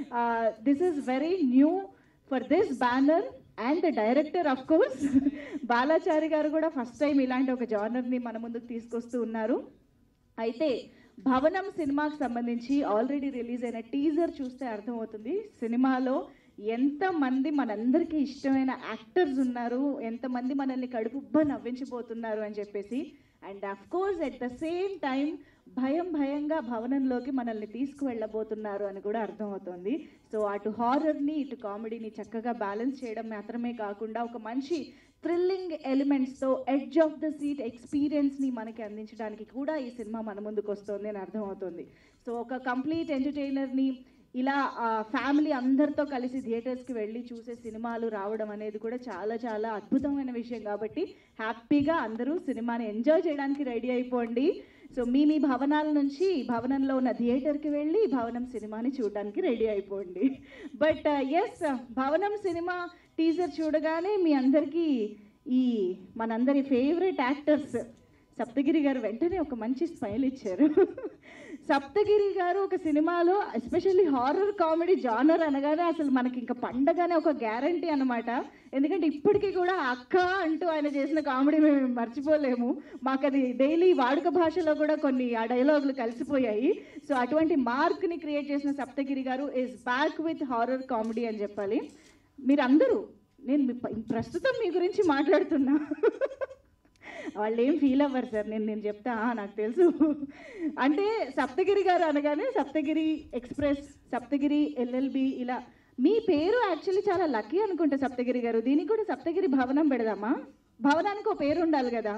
This is very new for this banner and the director of course Balachari garu కూడా first time ఇలాంటి ఒక జానర్ని మన ముందుకు తీసుకొస్తూ ఉన్నారు అయితే భవనం సినిమాకి సంబంధించి ఆల్రెడీ రిలీజ్ అయిన టీజర్ చూస్తే అర్థమవుతుంది సినిమాలో ఎంతమంది మనందరికీ ఇష్టమైన యాక్టర్స్ ఉన్నారు ఎంతమంది మనల్ని కడుపుబ్బ నవ్వించబోతున్నారు అని చెప్పేసి and of course at the same time భయం భయంగా భవనంలోకి మనల్ని తీసుకువెళ్ళబోతున్నారు అని కూడా అర్థమవుతోంది సో అటు హారర్ని ఇటు కామెడీని చక్కగా బ్యాలెన్స్ చేయడం మాత్రమే కాకుండా ఒక మంచి థ్రిల్లింగ్ ఎలిమెంట్స్తో ఎడ్జ్ ఆఫ్ ద సీట్ ఎక్స్పీరియన్స్ని మనకి అందించడానికి కూడా ఈ సినిమా మన ముందుకు వస్తుంది అని అర్థమవుతుంది సో ఒక కంప్లీట్ ఎంటర్టైనర్ని ఇలా ఫ్యామిలీ అందరితో కలిసి థియేటర్స్కి వెళ్ళి చూసే సినిమాలు రావడం అనేది కూడా చాలా చాలా అద్భుతమైన విషయం కాబట్టి హ్యాపీగా అందరూ సినిమాని ఎంజాయ్ చేయడానికి రెడీ అయిపోండి సో మీ మీ భవనాల నుంచి భవనంలో ఉన్న థియేటర్కి వెళ్ళి భవనం సినిమాని చూడడానికి రెడీ అయిపోండి but yes Bhavanam cinema teaser చూడగానే మీ అందరికీ ఈ మనందరి ఫేవరెట్ యాక్టర్స్ సప్తగిరి గారు వెంటనే ఒక మంచి స్మైల్ ఇచ్చారు సప్తగిరి గారు ఒక సినిమాలో ఎస్పెషల్లీ హారర్ కామెడీ జానర్ అనగానే అసలు మనకి ఇంకా పండగానే ఒక గ్యారంటీ అనమాట ఎందుకంటే ఇప్పటికీ కూడా అక్క అంటూ ఆయన చేసిన కామెడీ మేము మర్చిపోలేము మాకు అది డైలీ వాడుక భాషలో కూడా కొన్ని ఆ డైలాగులు కలిసిపోయాయి సో అటువంటి మార్క్ని క్రియేట్ చేసిన Saptagiri garu is back with horror comedy అని చెప్పాలి మీరందరూ నేను మీ ప- ప్రస్తుతం మీ గురించి మాట్లాడుతున్నా వాళ్ళు ఏం ఫీల్ అవ్వరు సార్ నేను నేను చెప్తా "ఆ, నాకు తెలుసు అంటే సప్తగిరి గారు అనగానే సప్తగిరి ఎక్స్ప్రెస్ సప్తగిరి ఎల్ఎల్బి ఇలా మీ పేరు యాక్చువల్లీ చాలా లక్కీ అనుకుంటా సప్తగిరి గారు దీనికి కూడా సప్తగిరి భవనం పెడదామా భవనానికి ఒక పేరు ఉండాలి కదా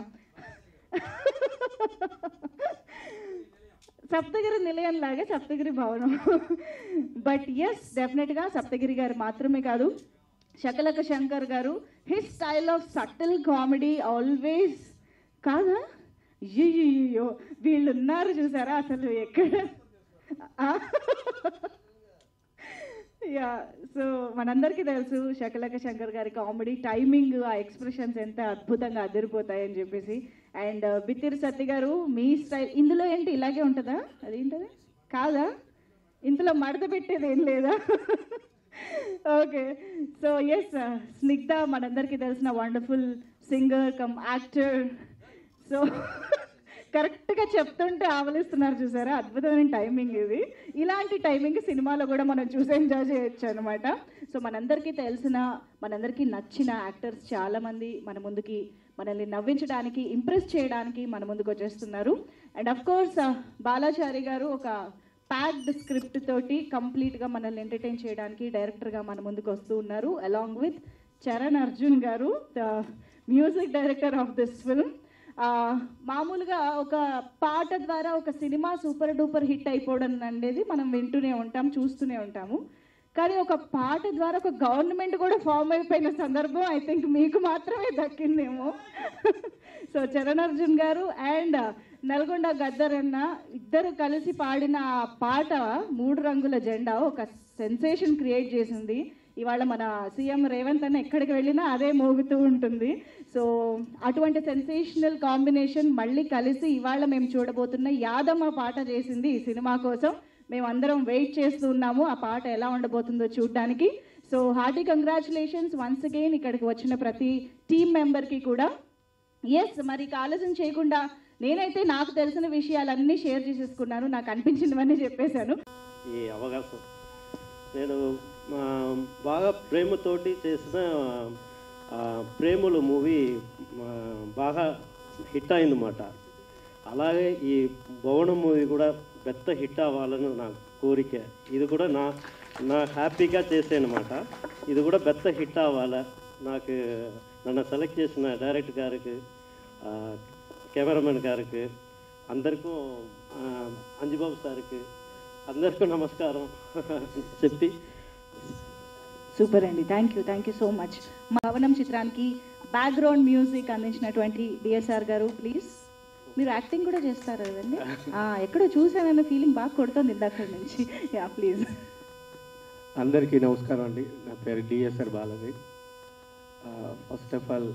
సప్తగిరి నిలయం లాగా సప్తగిరి భవనం బట్ ఎస్ డెఫినెట్గా సప్తగిరి గారు మాత్రమే కాదు Shakalaka Shankar garu his style of subtle comedy always కాదా అయ్యో వీళ్ళు ఉన్నారు చూసారా అసలు ఎక్కడ యా సో మనందరికీ తెలుసు శకలక శంకర్ గారి కామెడీ టైమింగ్ ఆ ఎక్స్ప్రెషన్స్ ఎంత అద్భుతంగా అదిరిపోతాయని చెప్పేసి అండ్ బిత్తిరి సత్తి గారు మీ స్టైల్ ఇందులో ఏంటి ఇలాగే ఉంటుందా అదేంటది కాదా ఇంతలో మడత పెట్టేది ఏం లేదా ఓకే సో ఎస్ స్నిగ్ధ మనందరికీ తెలిసిన wonderful singer cum actor so కరెక్ట్గా చెప్తుంటే ఆవలిస్తున్నారు చూసారా అద్భుతమైన టైమింగ్ ఇది ఇలాంటి టైమింగ్ సినిమాలో కూడా మనం చూసి ఎంజాయ్ చేయొచ్చు అనమాట సో మనందరికీ తెలిసిన మనందరికీ నచ్చిన యాక్టర్స్ చాలామంది మన ముందుకి మనల్ని నవ్వించడానికి ఇంప్రెస్ చేయడానికి మన ముందుకు వచ్చేస్తున్నారు అండ్ అఫ్ కోర్స్ బాలాచారి గారు ఒక ప్యాక్డ్ స్క్రిప్ట్ తోటి కంప్లీట్గా మనల్ని ఎంటర్టైన్ చేయడానికి డైరెక్టర్గా మన ముందుకు వస్తూ ఉన్నారు along with Charan Arjun garu the music director of this film మామూలుగా ఒక పాట ద్వారా ఒక సినిమా సూపర్ డూపర్ హిట్ అయిపోవడం అనేది మనం వింటూనే ఉంటాం చూస్తూనే ఉంటాము కానీ ఒక పాట ద్వారా ఒక గవర్నమెంట్ కూడా ఫామ్ అయిపోయిన సందర్భం ఐ థింక్ మీకు మాత్రమే దక్కిందేమో సో చరణ్ అర్జున్ గారు అండ్ నల్గొండ గద్దర్ అన్న ఇద్దరు కలిసి పాడిన ఆ పాట మూడు రంగుల జెండా ఒక సెన్సేషన్ క్రియేట్ చేసింది ఇవాళ మన సీఎం రేవంత్ అన్న ఎక్కడికి వెళ్ళినా అదే మోగుతూ ఉంటుంది సో అటువంటి సెన్సేషనల్ కాంబినేషన్ మళ్ళీ కలిసి ఇవాళ మేము చూడబోతున్న యాదమ్మ పాట చేసింది ఈ సినిమా కోసం మేమందరం వెయిట్ చేస్తూ ఉన్నాము ఆ పాట ఎలా ఉండబోతుందో చూడడానికి so hearty congratulations once again ఇక్కడికి వచ్చిన ప్రతి టీం మెంబర్కి కూడా ఎస్ మరి ఇక ఆలోచన చేయకుండా నేనైతే నాకు తెలిసిన విషయాలన్నీ షేర్ చేసేసుకున్నాను నాకు అనిపించినవన్నీ చెప్పేశాను ఈ అవకాశం నేను ఆ, బాగా ప్రేమతోటి చేసిన ఆ, ప్రేమలు మూవీ ఆ, బాగా హిట్ అయిందన్నమాట అలాగే ఈ భవనం మూవీ కూడా పెద్ద హిట్ అవ్వాలని నా కోరిక ఇది కూడా నా నా హ్యాపీగా చేసానమాట ఇది కూడా పెద్ద హిట్ అవ్వాలా నాకు నన్ను సెలెక్ట్ చేసిన డైరెక్టర్ గారికి ఆ, కెమెరామెన్ గారికి అందరికీ ఆ, అంజుబాబు సార్కి అందరికీ నమస్కారం చెప్పి సూపర్ అండి thank you thank you so much మా భవనం చిత్రానికి బ్యాక్గ్రౌండ్ మ్యూజిక్ అందించినటువంటి బిఎస్ఆర్ గారు ప్లీజ్ మీరు యాక్టింగ్ కూడా చేస్తారు కదండి ఆ, ఎక్కడో చూసానన్న ఫీలింగ్ బాగా కొడుతుంది ఇందాక నుంచి యా ప్లీజ్ అందరికీ నమస్కారం అండి నా పేరు DSR Balaji first of all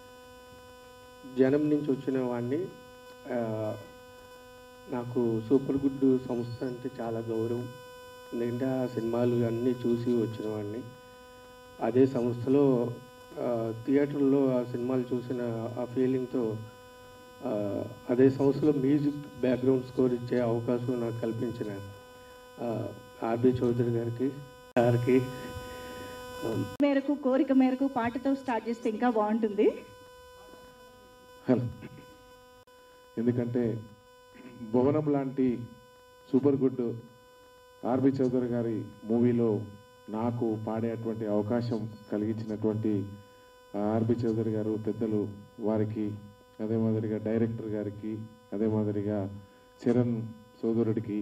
జనం నుంచి వచ్చిన వాడిని ఆ, నాకు సూపర్ గుడ్ సంస్థ అంటే చాలా గౌరవం ఎందుకంటే ఆ సినిమాలు అన్నీ చూసి వచ్చిన వాడిని అదే సంస్థలో ఆ, థియేటర్లో ఆ సినిమాలు చూసిన ఆ ఫీలింగ్తో ఆ, అదే సంస్థలో మ్యూజిక్ బ్యాక్గ్రౌండ్ స్కోర్ ఇచ్చే అవకాశం నాకు కల్పించిన ఆర్బి చౌదరి గారికి గారికి ఆ, మేరకు కోరిక మేరకు పాటతో స్టార్ట్ చేస్తే ఇంకా బాగుంటుంది హలో ఎందుకంటే భువనం లాంటి సూపర్ గుడ్ ఆర్బి చౌదరి గారి మూవీలో నాకు పాడేటువంటి అవకాశం కలిగించినటువంటి ఆ ఆర్బి చౌదరి గారు పెద్దలు వారికి అదే మాదిరిగా డైరెక్టర్ గారికి అదే మాదిరిగా చరణ్ సోదరుడికి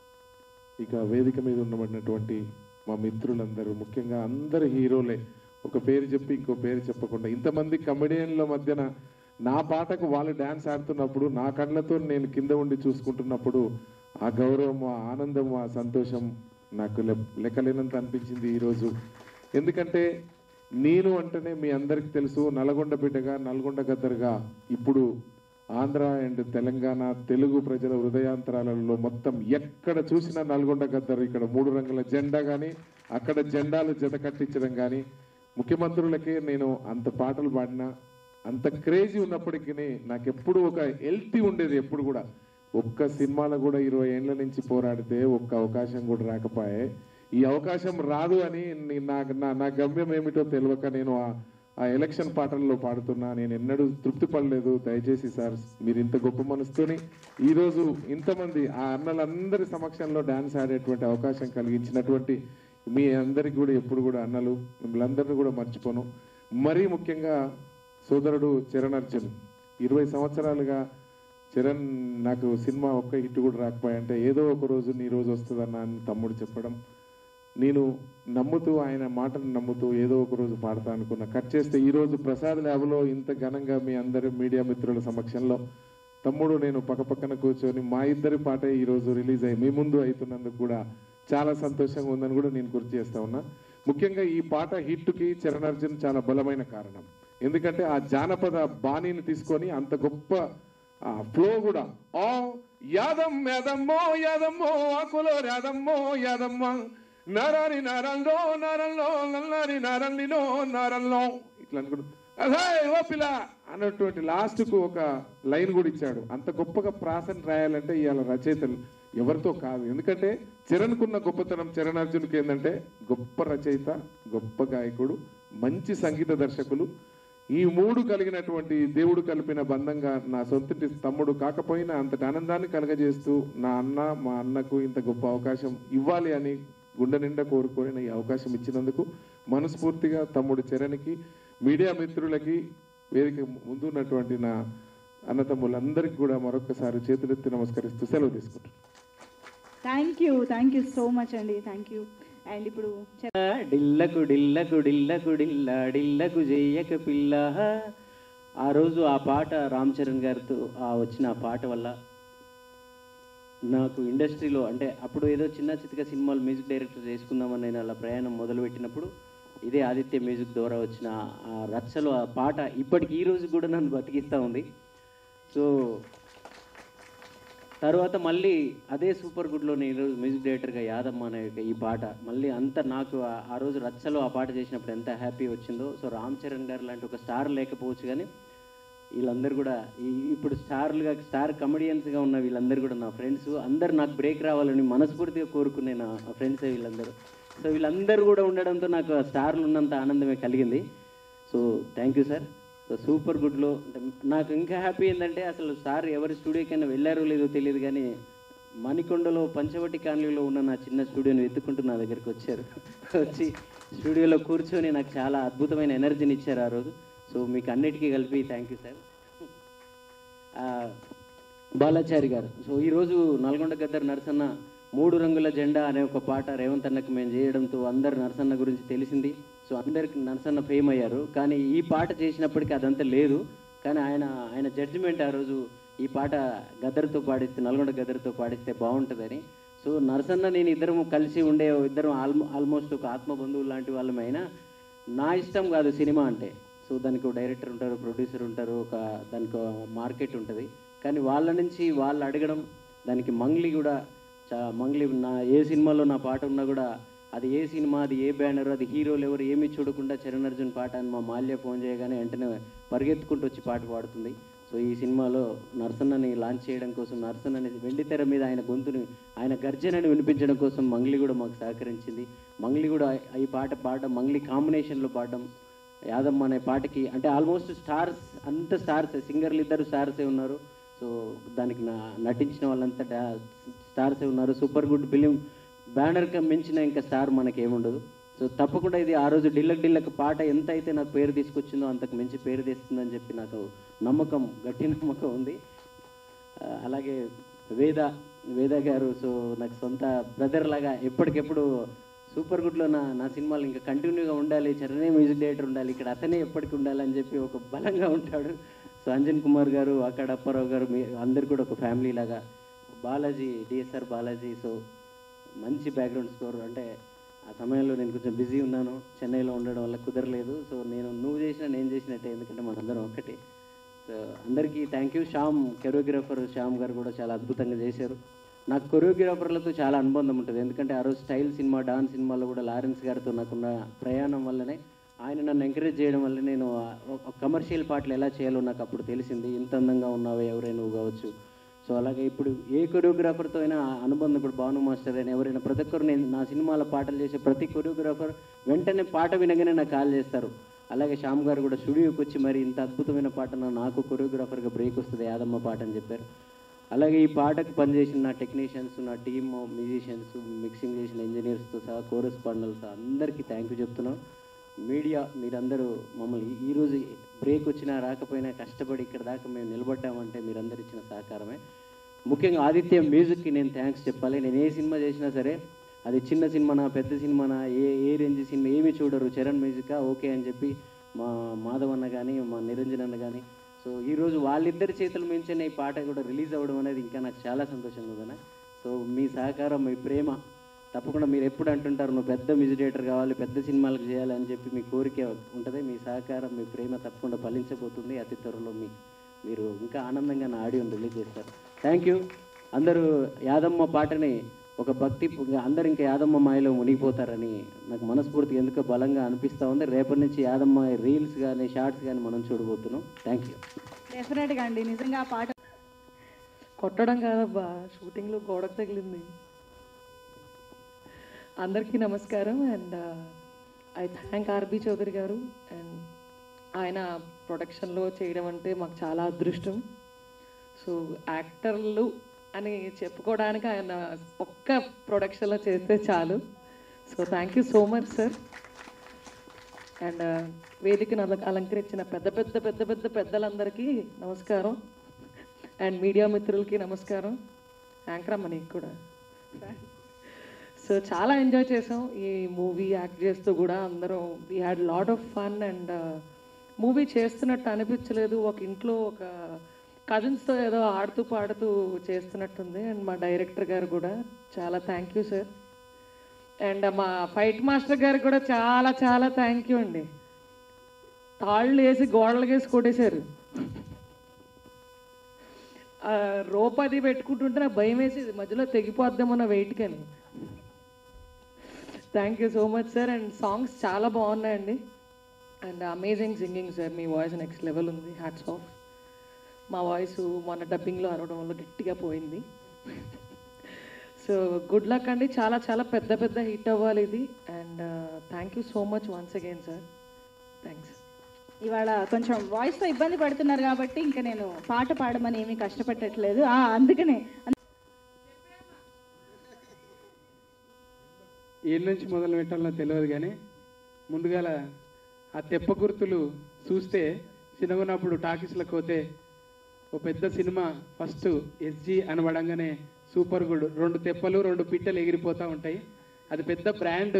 ఇక వేదిక మీద ఉండబడినటువంటి మా మిత్రులందరూ ముఖ్యంగా అందరు హీరోలే ఒక పేరు చెప్పి ఇంకో పేరు చెప్పకుండా ఇంతమంది కమెడియన్ల మధ్యన నా పాటకు వాళ్ళు డ్యాన్స్ ఆడుతున్నప్పుడు నా కళ్ళతో నేను కింద ఉండి చూసుకుంటున్నప్పుడు ఆ గౌరవం ఆ ఆనందం ఆ సంతోషం నాకు లె- లెక్కలేనంత అనిపించింది ఈరోజు ఎందుకంటే నేను అంటేనే మీ అందరికి తెలుసు నల్గొండ బిడ్డగా నల్గొండ గద్దరుగా ఇప్పుడు ఆంధ్ర అండ్ తెలంగాణ తెలుగు ప్రజల హృదయాంతరాలలో మొత్తం ఎక్కడ చూసినా నల్గొండ గద్దరు ఇక్కడ మూడు రంగుల జెండా కానీ అక్కడ జెండాలు జత కట్టించడం కానీ ముఖ్యమంత్రులకే నేను అంత పాటలు పాడినా అంత క్రేజీ ఉన్నప్పటికీ నాకు ఎప్పుడు ఒక ఎల్టీ ఉండేది ఎప్పుడు కూడా ఒక్క సినిమాలో కూడా ఇరవై ఏళ్ల నుంచి పోరాడితే ఒక్క అవకాశం కూడా రాకపోయే ఈ అవకాశం రాదు అని నీ- నా నా నా గమ్యం ఏమిటో తెలియక నేను ఆ ఆ ఎలక్షన్ పాటల్లో పాడుతున్నా నేను ఎన్నడూ తృప్తి పడలేదు దయచేసి సార్ మీరు ఇంత గొప్ప మనసుతోని ఈరోజు ఇంతమంది ఆ అన్నలందరి సమక్షంలో డాన్స్ ఆడేటువంటి అవకాశం కలిగించినటువంటి మీ అందరికి కూడా ఎప్పుడు కూడా అన్నలు మిమ్మల్ని అందరినీ కూడా మర్చిపోను మరీ ముఖ్యంగా సోదరుడు చరణ్ అర్జున్ ఇరవై సంవత్సరాలుగా చరణ్ నాకు సినిమా ఒక్క హిట్ కూడా రాకపోయంటే ఏదో ఒక రోజు నీ రోజు వస్తుందన్న అని తమ్ముడు చెప్పడం నేను నమ్ముతూ ఆయన మాటను నమ్ముతూ ఏదో ఒక రోజు పాడతా అనుకున్నా కట్ చేస్తే ఈ రోజు ప్రసాద్ ల్యాబ్లో ఇంత ఘనంగా మీ అందరి మీడియా మిత్రుల సమక్షంలో తమ్ముడు నేను పక్కపక్కన కూర్చొని మా ఇద్దరి పాటే ఈ రోజు రిలీజ్ అయ్యి మీ ముందు అవుతున్నందుకు కూడా చాలా సంతోషంగా ఉందని కూడా నేను గుర్తు చేస్తా ఉన్నా ముఖ్యంగా ఈ పాట హిట్కి చరణ్ అర్జున్ చాలా బలమైన కారణం ఎందుకంటే ఆ జానపద బాణీని తీసుకొని అంత గొప్ప ఆ ఫ్లో కూడా ఓ యాదం యాదమ్మో యాదమ్మో ఆకులో యాదమ్మో యాదమ్మ నరాని నరంలో నరంలో నల్లాని నరల్లినో నరంలో ఇట్లా అనుకుంటూ అదే ఓ పిల్ల అన్నటువంటి లాస్ట్ కు ఒక లైన్ కూడా ఇచ్చాడు అంత గొప్పగా ప్రాసను రాయాలంటే ఇవాళ రచయితలు ఎవరితో కాదు ఎందుకంటే చరణ్కున్న గొప్పతనం చరణ్ అర్జున్కి ఏంటంటే గొప్ప రచయిత గొప్ప గాయకుడు మంచి సంగీత దర్శకులు ఈ మూడు కలిగినటువంటి దేవుడు కలిపిన బంధంగా నా సొంతటి తమ్ముడు కాకపోయినా అంతటి ఆనందాన్ని కలగజేస్తూ నా అన్న మా అన్నకు ఇంత గొప్ప అవకాశం ఇవ్వాలి అని గుండె నిండా కోరుకొని ఈ అవకాశం ఇచ్చినందుకు మనస్ఫూర్తిగా తమ్ముడు చరణ్కి మీడియా మిత్రులకి వేదిక ముందు ఉన్నటువంటి నా అన్నతమ్ములందరికీ కూడా మరొకసారి చేతులెత్తి నమస్కరిస్తూ సెలవు తీసుకుంటాను thank you thank you so much అండి థ్యాంక్ యూ అండ్ ఇప్పుడు చ- డిల్లకు డిల్లకు డిల్లకు డిల్ల డిల్లకు చెయ్యక పిల్ల ఆ రోజు ఆ పాట రామ్ చరణ్ గారితో ఆ వచ్చిన ఆ పాట వల్ల నాకు ఇండస్ట్రీలో అంటే అప్పుడు ఏదో చిన్న చితక సినిమాలు మ్యూజిక్ డైరెక్టర్ చేసుకుందామని నేను అలా ప్రయాణం మొదలుపెట్టినప్పుడు ఇదే ఆదిత్య మ్యూజిక్ ద్వారా వచ్చిన ఆ రచ్చలో ఆ పాట ఇప్పటికి ఈ రోజు కూడా నన్ను బతికిస్తూ ఉంది సో తర్వాత మళ్ళీ అదే సూపర్ గుడ్లో నేను ఈరోజు మ్యూజిక్ డైరెక్టర్గా యాదమ్మ అనే ఈ పాట మళ్ళీ అంత నాకు ఆ- ఆ రోజు రచ్చలో ఆ పాట చేసినప్పుడు ఎంత హ్యాపీ వచ్చిందో సో రామ్ చరణ్ గారు లాంటి ఒక స్టార్ లేకపోవచ్చు కానీ వీళ్ళందరూ కూడా ఈ ఇప్పుడు స్టార్లుగా స్టార్ కమెడియన్స్గా ఉన్న వీళ్ళందరూ కూడా నా ఫ్రెండ్స్ అందరు నాకు బ్రేక్ రావాలని మనస్ఫూర్తిగా కోరుకునే నా ఫ్రెండ్సే వీళ్ళందరూ సో వీళ్ళందరూ కూడా ఉండడంతో నాకు ఆ స్టార్లు ఉన్నంత ఆనందమే కలిగింది so thank you sir so super గుడ్లో అంటే నాకు ఇంకా హ్యాపీ ఏంటంటే అసలు సార్ ఎవరి స్టూడియోకైనా వెళ్ళారో లేదో తెలియదు కానీ మణికొండలో పంచవటి కాలనీలో ఉన్న నా చిన్న స్టూడియోని వెతుక్కుంటూ నా దగ్గరికి వచ్చారు వచ్చి స్టూడియోలో కూర్చొని నాకు చాలా అద్భుతమైన ఎనర్జీని ఇచ్చారు ఆ రోజు సో మీకు అన్నిటికీ కలిపి థ్యాంక్ యూ సార్ బాలాచారి గారు సో ఈరోజు నల్గొండ గద్దర్ నరసన్న మూడు రంగుల జెండా అనే ఒక పాట రేవంత్ అన్నకు మేము చేయడంతో అందరు నరసన్న గురించి తెలిసింది సో అందరికి నరసన్న ఫేమ్ అయ్యారు కానీ ఈ పాట చేసినప్పటికీ అదంతా లేదు కానీ ఆయన ఆయన జడ్జిమెంట్ ఆ రోజు ఈ పాట గద్దర్తో పాడిస్తే నల్గొండ గద్దర్తో పాడిస్తే బాగుంటుందని సో నరసన్న నేను ఇద్దరం కలిసి ఉండే ఇద్దరం ఆల్మో ఆల్మోస్ట్ ఒక ఆత్మ బంధువులు లాంటి వాళ్ళమైనా నా ఇష్టం కాదు సినిమా అంటే సో దానికి ఒక డైరెక్టర్ ఉంటారు ప్రొడ్యూసర్ ఉంటారు ఒక దానికి మార్కెట్ ఉంటుంది కానీ వాళ్ళ నుంచి వాళ్ళు అడగడం దానికి మంగ్లీ కూడా చా మంగ్లీ నా ఏ సినిమాలో నా పాట ఉన్నా కూడా అది ఏ సినిమా అది ఏ బ్యానర్ అది హీరోలు ఎవరు ఏమీ చూడకుండా చరణ్ అర్జున్ పాట అని మా మాల్య ఫోన్ చేయగానే వెంటనే పరిగెత్తుకుంటూ వచ్చి పాట పాడుతుంది సో ఈ సినిమాలో నర్సన్నని లాంచ్ చేయడం కోసం నర్సన్నని వెండి తెర మీద ఆయన గొంతుని ఆయన గర్జనని వినిపించడం కోసం మంగ్లీ కూడా మాకు సహకరించింది మంగ్లీ కూడా ఈ పాట పాడడం మంగ్లీ కాంబినేషన్లో పాడడం యాదమ్మ అనే పాటకి అంటే ఆల్మోస్ట్ స్టార్స్ అంత స్టార్స్ సింగర్లు ఇద్దరు స్టార్సే ఉన్నారు సో దానికి నా నటించిన వాళ్ళంతా డా స్టార్సే ఉన్నారు సూపర్ గుడ్ ఫిలిం బ్యానర్కి మించిన ఇంకా స్టార్ మనకి ఏముండదు సో తప్పకుండా ఇది ఆ రోజు డిల్లక్ డిల్లక్ పాట ఎంత అయితే నాకు పేరు తీసుకొచ్చిందో అంతకు మించి పేరు తెస్తుందని చెప్పి నాకు నమ్మకం గట్టి నమ్మకం ఉంది ఆ, అలాగే వేద వేద గారు సో నాకు సొంత బ్రదర్ లాగా ఎప్పటికెప్పుడు సూపర్ గుడ్లో నా నా సినిమాలు ఇంకా కంటిన్యూగా ఉండాలి చరణే మ్యూజిక్ డైరెక్టర్ ఉండాలి ఇక్కడ అతనే ఎప్పటికి ఉండాలని చెప్పి ఒక బలంగా ఉంటాడు సో అంజన్ కుమార్ గారు అక్కడ అప్పారావు గారు మీ అందరు కూడా ఒక ఫ్యామిలీ లాగా బాలాజీ డిఎస్ఆర్ బాలాజీ సో మంచి బ్యాక్గ్రౌండ్ స్కోర్ అంటే ఆ సమయంలో నేను కొంచెం బిజీ ఉన్నాను చెన్నైలో ఉండడం వల్ల కుదరలేదు సో నేను నువ్వు చేసినా నేను చేసినట్టే ఎందుకంటే మనందరం ఒక్కటే సో అందరికీ thank you Shyam choreographer Shyam garu కూడా చాలా అద్భుతంగా చేశారు నాకు కొరియోగ్రాఫర్లతో చాలా అనుబంధం ఉంటుంది ఎందుకంటే ఆ రోజు స్టైల్ సినిమా డాన్స్ సినిమాలో కూడా లారెన్స్ గారితో నాకున్న ప్రయాణం వల్లనే ఆయన నన్ను ఎంకరేజ్ చేయడం వల్ల నేను కమర్షియల్ పాటలు ఎలా చేయాలో నాకు అప్పుడు తెలిసింది ఇంత అందంగా ఉన్నావే ఎవరైనా నువ్వు కావచ్చు సో అలాగే ఇప్పుడు ఏ కొరియోగ్రాఫర్తో అయినా ఆ అనుబంధం ఇప్పుడు భాను మాస్టర్ అయినా ఎవరైనా ప్రతి ఒక్కరు నేను నా సినిమాల పాటలు చేసే ప్రతి కొరియోగ్రాఫర్ వెంటనే పాట వినగానే నాకు కాల్ చేస్తారు అలాగే శ్యామ్ గారు కూడా స్టూడియోకి వచ్చి మరి ఇంత అద్భుతమైన పాట నా- నాకు కొరియోగ్రాఫర్గా బ్రేక్ వస్తుంది యాదమ్మ పాట అని చెప్పారు అలాగే ఈ పాటకు పనిచేసిన నా టెక్నీషియన్స్ నా టీమ్ మ్యూజిషియన్స్ మిక్సింగ్ చేసిన ఇంజనీర్స్తో సహా కోరస్ పాండలతో అందరికీ థ్యాంక్ యూ చెప్తున్నాం మీడియా మీరందరూ మమ్మల్ని ఈ- ఈరోజు బ్రేక్ వచ్చినా రాకపోయినా కష్టపడి ఇక్కడ దాకా మేము నిలబడ్డామంటే మీరందరూ ఇచ్చిన సహకారమే ముఖ్యంగా ఆదిత్య మ్యూజిక్కి నేను థ్యాంక్స్ చెప్పాలి నేను ఏ సినిమా చేసినా సరే అది చిన్న సినిమానా పెద్ద సినిమానా ఏ ఏ రేంజ్ సినిమా ఏమి చూడరు చరణ్ మ్యూజికా ఓకే అని చెప్పి మా మాధవ్ అన్న కానీ మా నిరంజన్ అన్న కానీ సో ఈరోజు వాళ్ళిద్దరి చేతుల మించిన ఈ పాట కూడా రిలీజ్ అవ్వడం అనేది ఇంకా నాకు చాలా సంతోషంగా ఉందన్న సో మీ సహకారం మీ ప్రేమ తప్పకుండా మీరు ఎప్పుడు అంటుంటారు నువ్వు పెద్ద మ్యూజిక్ డైరెక్టర్ కావాలి పెద్ద సినిమాలకు చేయాలి అని చెప్పి మీ కోరిక ఉంటుంది మీ సహకారం మీ ప్రేమ తప్పకుండా ఫలించబోతుంది అతి త్వరలో మీ మీరు ఇంకా ఆనందంగా నా ఆడియోని రిలీజ్ చేస్తారు థ్యాంక్ యూ అందరూ యాదమ్మ పాటని ఒక భక్తి అందరు ఇంకా యాదమ్మ మాయలో మునిగిపోతారని నాకు మనస్ఫూర్తిగా ఎందుకో బలంగా అనిపిస్తూ ఉంది రేపటి నుంచి యాదమ్మ రీల్స్ కానీ షార్ట్స్ కానీ మనం చూడబోతున్నాం థ్యాంక్ యూ డెఫినెట్గా అండి నిజంగా ఆ పాట కొట్టడం కాదబ్బా షూటింగ్లో గోడకు తగిలింది అందరికీ నమస్కారం and I thank RB Chowdary garu and ఆయన ప్రొడక్షన్లో చేయడం అంటే మాకు చాలా అదృష్టం సో యాక్టర్లు అని చెప్పుకోవడానికి ఆయన ఒక్క ప్రొడక్షన్లో చేస్తే చాలు so thank you so much sir and వేదికను అల అలంకరించిన పెద్ద పెద్ద పెద్ద పెద్ద పెద్దలందరికీ నమస్కారం అండ్ మీడియా మిత్రులకి నమస్కారం యాంకరమ్మ నీకు కూడా సో చాలా ఎంజాయ్ చేసాం ఈ మూవీ యాక్ట్ చేస్తూ కూడా అందరం we had lot of fun and movie చేస్తున్నట్టు అనిపించలేదు ఒక ఇంట్లో ఒక కజిన్స్తో ఏదో ఆడుతూ పాడుతూ చేస్తున్నట్టుంది అండ్ మా డైరెక్టర్ గారు కూడా చాలా థ్యాంక్ యూ సార్ అండ్ మా ఫైట్ మాస్టర్ గారికి కూడా చాలా చాలా థ్యాంక్ యూ అండి తాళ్ళు వేసి గోడలు వేసి కొట్టేశారు ఆ, రోప్ అది పెట్టుకుంటుంటే నాకు భయం వేసి మధ్యలో తెగిపోద్దామన్న వెయిట్కి అని thank you so much sir and songs చాలా బాగున్నాయండి అండ్ అమేజింగ్ సింగింగ్ సార్ మీ వాయిస్ నెక్స్ట్ లెవెల్ ఉంది హ్యాట్స్ ఆఫ్ మా వాయిస్ మొన్న డబ్బింగ్లో అరవడం వల్ల గట్టిగా పోయింది సో గుడ్ లక్ అండి చాలా చాలా పెద్ద పెద్ద హిట్ అవ్వాలి ఇది and thank you so much once again sir thanks ఇవాళ కొంచెం వాయిస్తో ఇబ్బంది పడుతున్నారు కాబట్టి ఇంకా నేను పాట పాడమని ఏమీ కష్టపెట్టట్లేదు ఆ, అందుకనే ఏ నుంచి మొదలు పెట్టాలో తెలియదు కానీ ముందుగాల ఆ తెప్ప గుర్తులు చూస్తే చిన్నగున్నప్పుడు టాకీస్లకు పోతే ఓ పెద్ద సినిమా ఫస్ట్ ఎస్జి అనబడంగానే సూపర్ గుడ్ రెండు తెప్పలు రెండు పిట్టలు ఎగిరిపోతూ ఉంటాయి అది పెద్ద బ్రాండ్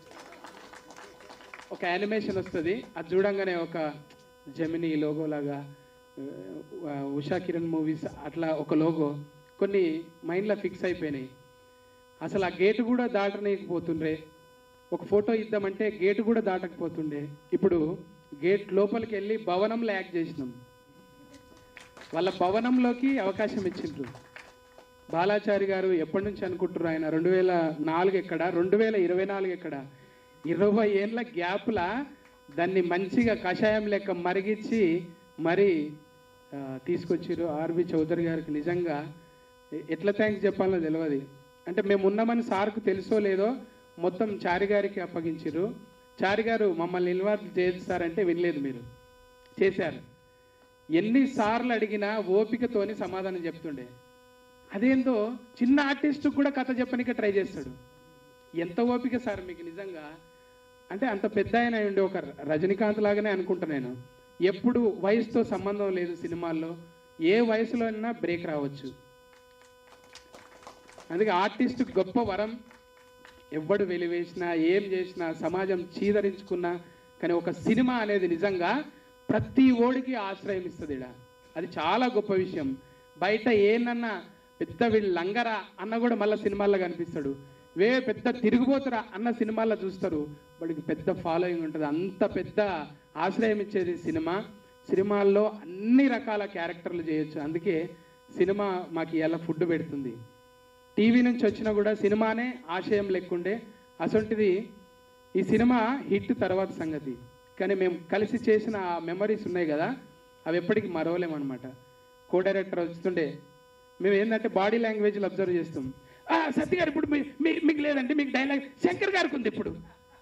ఒక యానిమేషన్ వస్తుంది అది చూడంగానే ఒక జమినీ లోగో లాగా ఆ, ఉషా కిరణ్ మూవీస్ అట్లా ఒక లోగో కొన్ని మైండ్లో ఫిక్స్ అయిపోయినాయి అసలు ఆ గేటు కూడా దాటనీయకపోతుండ్రే ఒక ఫోటో ఇద్దామంటే గేటు కూడా దాటకపోతుండే ఇప్పుడు గేట్ లోపలికి వెళ్ళి భవనంలో యాక్ట్ చేసినాం వాళ్ళ భవనంలోకి అవకాశం ఇచ్చిండ్రు బాలాచారి గారు ఎప్పటి నుంచి అనుకుంటున్నారు ఆయన రెండు వేల నాలుగు ఎక్కడ రెండు వేల ఇరవై నాలుగు ఎక్కడ ఇరవై ఏళ్ళ గ్యాప్లా దాన్ని మంచిగా కషాయం లెక్క మరిగించి మరి ఆ, తీసుకొచ్చిర్రు ఆర్బి చౌదరి గారికి నిజంగా ఎ- ఎట్లా థ్యాంక్స్ చెప్పాలో తెలియదు అంటే మేము ఉన్నామని సార్కు తెలుసో లేదో మొత్తం చారి గారికి అప్పగించిర్రు చారి గారు మమ్మల్ని ఇన్వాల్వ్ చేస్తారంటే వినలేదు మీరు చేశారు ఎన్నిసార్లు అడిగినా ఓపికతోని సమాధానం చెప్తుండే అదేందో చిన్న ఆర్టిస్ట్ కూడా కథ చెప్పనిక ట్రై చేస్తాడు ఎంత ఓపిక సార్ మీకు నిజంగా అంటే అంత పెద్ద ఆయన అయి ఉండి ఒక రజనీకాంత్ లాగానే అనుకుంటా నేను ఎప్పుడు వయసుతో సంబంధం లేదు సినిమాల్లో ఏ వయసులో అయినా బ్రేక్ రావచ్చు అందుకే ఆర్టిస్ట్ గొప్ప వరం ఎవ్వడు వెలివేసినా ఏం చేసినా సమాజం చీదరించుకున్నా కానీ ఒక సినిమా అనేది నిజంగా ప్రతి ఓడికి ఆశ్రయం ఇస్తుంది ఈడ అది చాలా గొప్ప విషయం బయట ఏనన్నా పెద్ద వీళ్ళు లంగరా అన్న కూడా మళ్ళీ సినిమాల్లో కనిపిస్తాడు వే పెద్ద తిరిగిపోతురా అన్న సినిమాల్లో చూస్తారు వాడికి పెద్ద ఫాలోయింగ్ ఉంటుంది అంత పెద్ద ఆశ్రయం ఇచ్చేది సినిమా సినిమాల్లో అన్ని రకాల క్యారెక్టర్లు చేయొచ్చు అందుకే సినిమా మాకు ఇలా ఫుడ్ పెడుతుంది టీవీ నుంచి వచ్చినా కూడా సినిమానే ఆశయం లెక్కుండే అసొంటిది ఈ సినిమా హిట్ తర్వాత సంగతి కానీ మేము కలిసి చేసిన ఆ మెమరీస్ ఉన్నాయి కదా అవి ఎప్పటికీ మరవలేమన్నమాట కో డైరెక్టర్ వస్తుండే మేము ఏంటంటే బాడీ లాంగ్వేజ్లు అబ్జర్వ్ చేస్తాం "ఆ, సత్య గారు ఇప్పుడు మీ- మీ- మీకు లేదంటే మీకు డైలాగ్ శంకర్ గారికి ఉంది ఇప్పుడు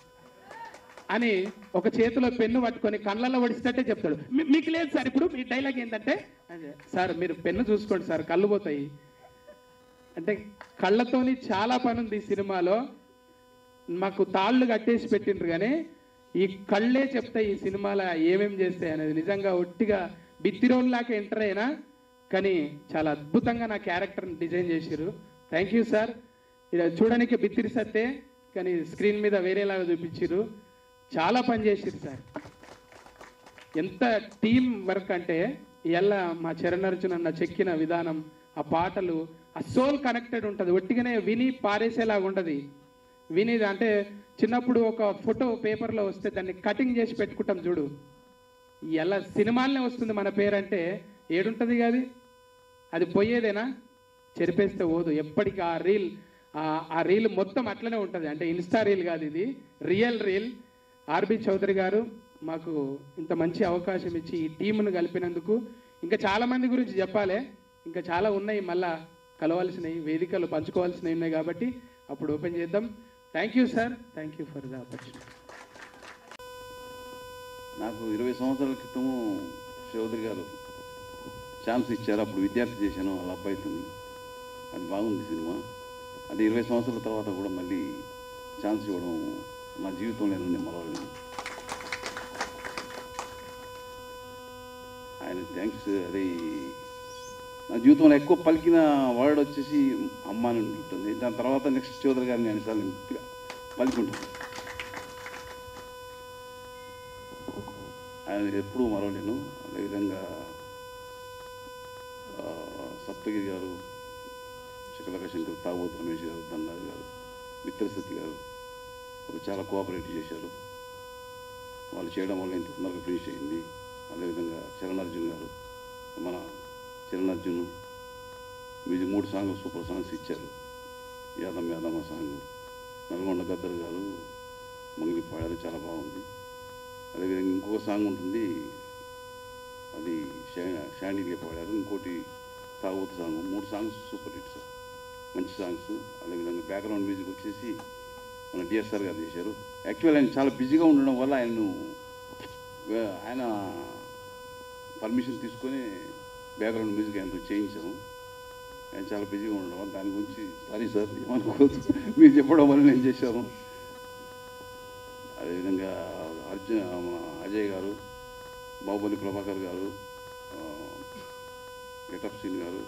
అని ఒక చేతిలో పెన్ను పట్టుకొని కళ్ళల్లో వడిచినట్టే చెప్తాడు "మీ- మీకు లేదు సార్ ఇప్పుడు మీ డైలాగ్ ఏంటంటే అదే, సార్ మీరు పెన్ను చూసుకోండి సార్ కళ్ళు పోతాయి అంటే కళ్ళతోని చాలా పని ఉంది ఈ సినిమాలో మాకు తాళ్ళు కట్టేసి పెట్టిండ్రు కానీ ఈ కళ్ళే చెప్తాయి ఈ సినిమాలో ఏమేం చేస్తాయి అనేది నిజంగా ఒట్టిగా బిత్తిరోన్లాగా ఎంటర్ అయినా కానీ చాలా అద్భుతంగా నా క్యారెక్టర్ని డిజైన్ చేసిర్రు థ్యాంక్ యూ సార్ ఇలా చూడడానికి బిత్తిరి సత్తే కానీ స్క్రీన్ మీద వేరేలాగా చూపించిర్రు చాలా పని చేసిర్రు సార్ ఎంత టీం వర్క్ అంటే ఎలా మా చరణ్ అర్జున్ అన్న చెక్కిన విధానం ఆ పాటలు ఆ సోల్ కనెక్టెడ్ ఉంటుంది ఒట్టిగానే విని పారేసేలాగా ఉంటుంది విని అంటే చిన్నప్పుడు ఒక ఫోటో పేపర్లో వస్తే దాన్ని కటింగ్ చేసి పెట్టుకుంటాం చూడు ఎలా సినిమాలనే వస్తుంది మన పేరంటే ఏడుంటుంది కాదు అది పోయేదేనా చెరిపేస్తే పోదు ఎప్పటికీ ఆ రీల్ ఆ- ఆ రీల్ మొత్తం అట్లనే ఉంటుంది అంటే ఇన్స్టా రీల్ కాదు ఇది రియల్ రీల్ ఆర్బి చౌదరి గారు మాకు ఇంత మంచి అవకాశం ఇచ్చి ఈ టీమును కలిపినందుకు ఇంకా చాలా మంది గురించి చెప్పాలి ఇంకా చాలా ఉన్నాయి మళ్ళా కలవాల్సినవి వేదికలు పంచుకోవాల్సినవి ఉన్నాయి కాబట్టి అప్పుడు ఓపెన్ చేద్దాం thank you sir thank you for the opportunity నాకు ఇరవై సంవత్సరాల క్రితము చౌదరి గారు ఛాన్స్ ఇచ్చారు అప్పుడు విద్యార్థి చేశాను వాళ్ళ అబ్బాయితో అది బాగుంది సినిమా అది ఇరవై సంవత్సరాల తర్వాత కూడా మళ్ళీ ఛాన్స్ ఇవ్వడం నా జీవితంలో నేను మరవలేను ఆయన థ్యాంక్స్ అది నా జీవితంలో ఎక్కువ పలికిన వర్డ్ వచ్చేసి అమ్మ అని ఉంటుంది దాని తర్వాత నెక్స్ట్ చౌదరి గారిని అన్నిసార్లు నేను పలికి ఉంటుంది ఆయన ఎప్పుడూ మరవలేను అదేవిధంగా ఆ, సప్తగిరి గారు శకలక శంకర్ తాగోతు రమేష్ గారు దండారి గారు మిత్రసతి గారు వాళ్ళు చాలా కోఆపరేట్ చేశారు వాళ్ళు చేయడం వల్ల ఇంత తొందరగా ఫినిష్ అయింది అదేవిధంగా చరణ్ అర్జున్ గారు మన చరణ్ అర్జున్ మ్యూజిక్ మూడు సాంగ్లు సూపర్ సాంగ్స్ ఇచ్చారు యాదమ్మ యాదమ్మ సాంగ్ నల్గొండ గద్దర్ గారు మంగిలి పాడారు చాలా బాగుంది అదేవిధంగా ఇంకొక సాంగ్ ఉంటుంది అది షా- షాండీలే పాడారు ఇంకోటి తాగోతు సాంగ్ మూడు సాంగ్స్ సూపర్ హిట్స్ మంచి సాంగ్స్ అదేవిధంగా బ్యాక్గ్రౌండ్ మ్యూజిక్ వచ్చేసి మన డిఎస్ఆర్ గారు చేశారు యాక్చువల్ ఆయన చాలా బిజీగా ఉండడం వల్ల ఆయన్ను వే- ఆయన పర్మిషన్ తీసుకొని బ్యాక్గ్రౌండ్ మ్యూజిక్ ఆయనతో చేయించాము ఆయన చాలా బిజీగా ఉండడం వల్ల దాని గురించి సారీ సార్ ఏమనుకోవద్దు మీరు చెప్పడం వల్ల నేను చేశాను అదేవిధంగా అర్జున్ మన అజయ్ గారు బాహుబలి ప్రభాకర్ గారు గెటప్ సీన్ గారు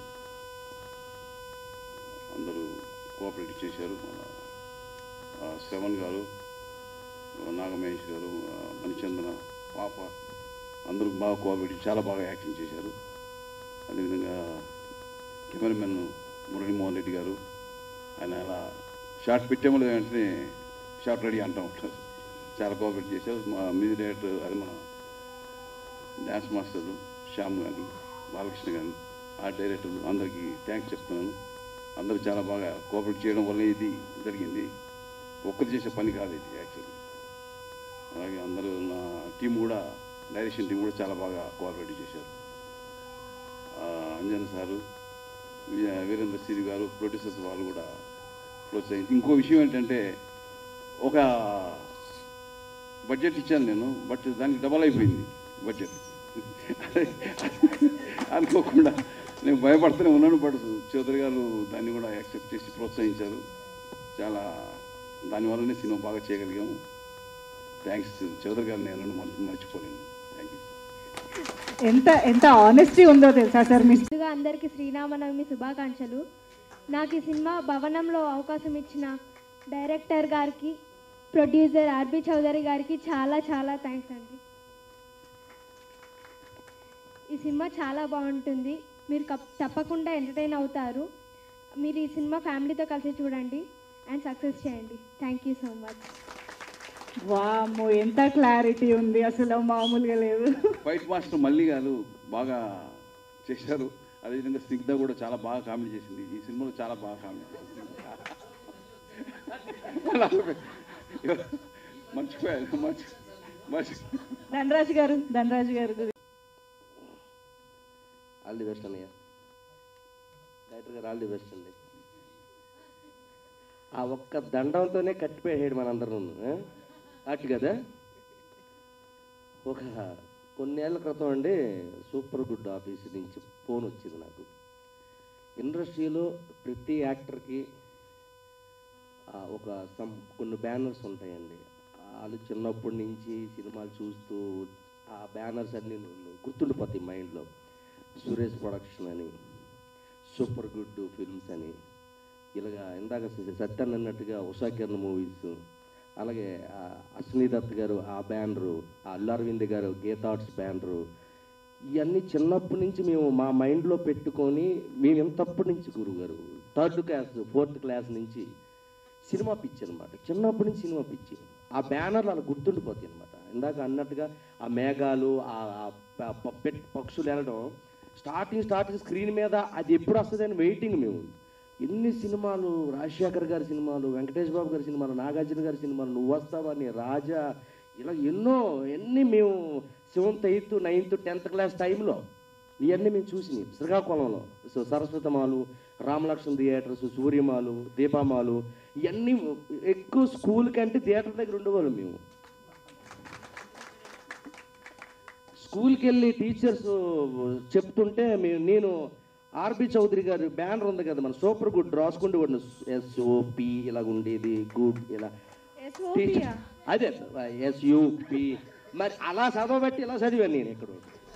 అందరూ కోఆపరేట్ చేశారు మన ఆ, శ్రవణ్ గారు ఆ, నాగమహేష్ గారు ఆ, మణిచందన పాప అందరూ బాగా కోఆపరేట్ చాలా బాగా యాక్టింగ్ చేశారు అదేవిధంగా కెమెరామెన్ మురళీమోహన్ రెడ్డి గారు ఆయన అలా షార్ట్ పెట్టేమో వెంటనే షార్ట్ రెడీ అంటూ ఉంటారు చాలా కోఆపరేట్ చేశారు మా మ్యూజిక్ డైరెక్టర్ అది మన డ్యాన్స్ మాస్టర్లు శ్యామ్ కానీ బాలకృష్ణ కానీ ఆ డైరెక్టర్లు అందరికీ థ్యాంక్స్ చెప్తున్నాను అందరూ చాలా బాగా కోఆపరేట్ చేయడం వల్ల ఇది జరిగింది ఒక్కరు చేసే పని కాదు ఇది యాక్చువల్లీ అలాగే అందరూ నా టీం కూడా డైరెక్షన్ టీం కూడా చాలా బాగా కోఆపరేట్ చేశారు ఆ, అంజన్ సారు వీ- వీరేంద్ర సిరి గారు ప్రొడ్యూసర్స్ వాళ్ళు కూడా ప్రోత్సహించి ఇంకో విషయం ఏంటంటే ఒక బడ్జెట్ ఇచ్చాను నేను బట్ దానికి డబల్ అయిపోయింది బడ్జెట్ అనుకోకుండా నేను భయపడుతూనే ఉన్నాను బట్ చౌదరి గారు దాన్ని కూడా యాక్సెప్ట్ చేసి ప్రోత్సహించారు చాలా దానివల్లనే సినిమా బాగా చేయగలిగాము థ్యాంక్స్ చౌదరి గారు నేను మర్చి- మర్చిపోలేను థ్యాంక్ యూ ఎంత ఎంత ఆనెస్టీ ఉందో తెలుసా సార్ మీ ముందుగా అందరికీ శ్రీరామనవమి శుభాకాంక్షలు నాకు ఈ సినిమా భవనంలో అవకాశం ఇచ్చిన డైరెక్టర్ గారికి ప్రొడ్యూసర్ ఆర్బి చౌదరి గారికి చాలా చాలా థ్యాంక్స్ అండి ఈ సినిమా చాలా బాగుంటుంది మీరు కప్- తప్పకుండా ఎంటర్టైన్ అవుతారు మీరు ఈ సినిమా ఫ్యామిలీతో కలిసి చూడండి అండ్ సక్సెస్ చేయండి థ్యాంక్ యూ సో మచ్ వామ్మో ఎంత క్లారిటీ ఉంది అసలు మామూలుగా లేదు ఫైట్ మాస్టర్ మల్లి గారు బాగా చేశారు అదేవిధంగా స్నిగ్ధ కూడా చాలా బాగా కామెడీ చేసింది ఈ సినిమాలో చాలా బాగా కామెడీ చేసింది మర్చిపోయాను మర్చి మర్చి ధనరాజు గారు ధనరాజు గారు గురించి ఆల్ ది బెస్ట్ అన్నయ్య director garu all the best అండి ఆ ఒక్క దండంతోనే కట్టిపోయాడు మనందరం అటు కదా ఒక కొన్నేళ్ల క్రితం అండి సూపర్ గుడ్ ఆఫీస్ నుంచి ఫోన్ వచ్చింది నాకు ఇండస్ట్రీలో ప్రతి యాక్టర్కి ఆ, ఒక సమ్ కొన్ని బ్యానర్స్ ఉంటాయండి వాళ్ళు చిన్నప్పటి నుంచి సినిమాలు చూస్తూ ఆ బ్యానర్స్ అన్నీ గుర్తుండిపోతాయి మైండ్లో సురేష్ ప్రొడక్షన్ అని సూపర్ గుడ్ ఫిల్మ్స్ అని ఇలాగా ఇందాక స- సత్యన్ అన్నట్టుగా ఉషా కిరణ్ మూవీస్ అలాగే ఆ అశ్విని దత్ గారు ఆ బ్యానరు ఆ అల్లు అరవింద్ గారు గీతార్ట్స్ బ్యానరు ఇవన్నీ చిన్నప్పటి నుంచి మేము మా మైండ్లో పెట్టుకొని మేము ఎంతప్పటి నుంచి గురువు గారు థర్డ్ క్లాస్ ఫోర్త్ క్లాస్ నుంచి సినిమా పిచ్చి అనమాట చిన్నప్పటి నుంచి సినిమా పిచ్చి ఆ బ్యానర్లు అలా గుర్తుండిపోతాయి అనమాట ఇందాక అన్నట్టుగా ఆ మేఘాలు ఆ ఆ ప- ప- పెట్ పక్షులు వెళ్ళడం స్టార్టింగ్ స్టార్టింగ్ స్క్రీన్ మీద అది ఎప్పుడు వస్తుంది అని వెయిటింగ్ మేము ఎన్ని సినిమాలు రాజశేఖర్ గారి సినిమాలు వెంకటేష్ బాబు గారి సినిమాలు నాగార్జున గారి సినిమాలు నువ్వు వస్తావని రాజా ఇలా ఎన్నో ఎన్ని మేము seventh eighth ninth tenth class టైంలో ఇవన్నీ మేము చూసినాయి శ్రీకాకుళంలో సో సరస్వతమాలు రామలక్ష్మణ్ థియేటర్స్ సూర్యమాలు దీపామాలు ఇవన్నీ ఎక్కువ స్కూల్ కంటే థియేటర్ దగ్గర ఉండేవాళ్ళం మేము స్కూల్కి వెళ్ళి టీచర్స్ చెప్తుంటే మేము నేను ఆర్బి చౌదరి గారి బ్యానర్ ఉంది కదా మన సూపర్ గుడ్ రాసుకుంటూ వాడిని ఎస్ఓపి ఇలా ఉండేది గుడ్ ఇలా టీచర్ అదే ఎస్యూపి మరి అలా చదవబట్టి ఇలా చదివాను నేను ఇక్కడ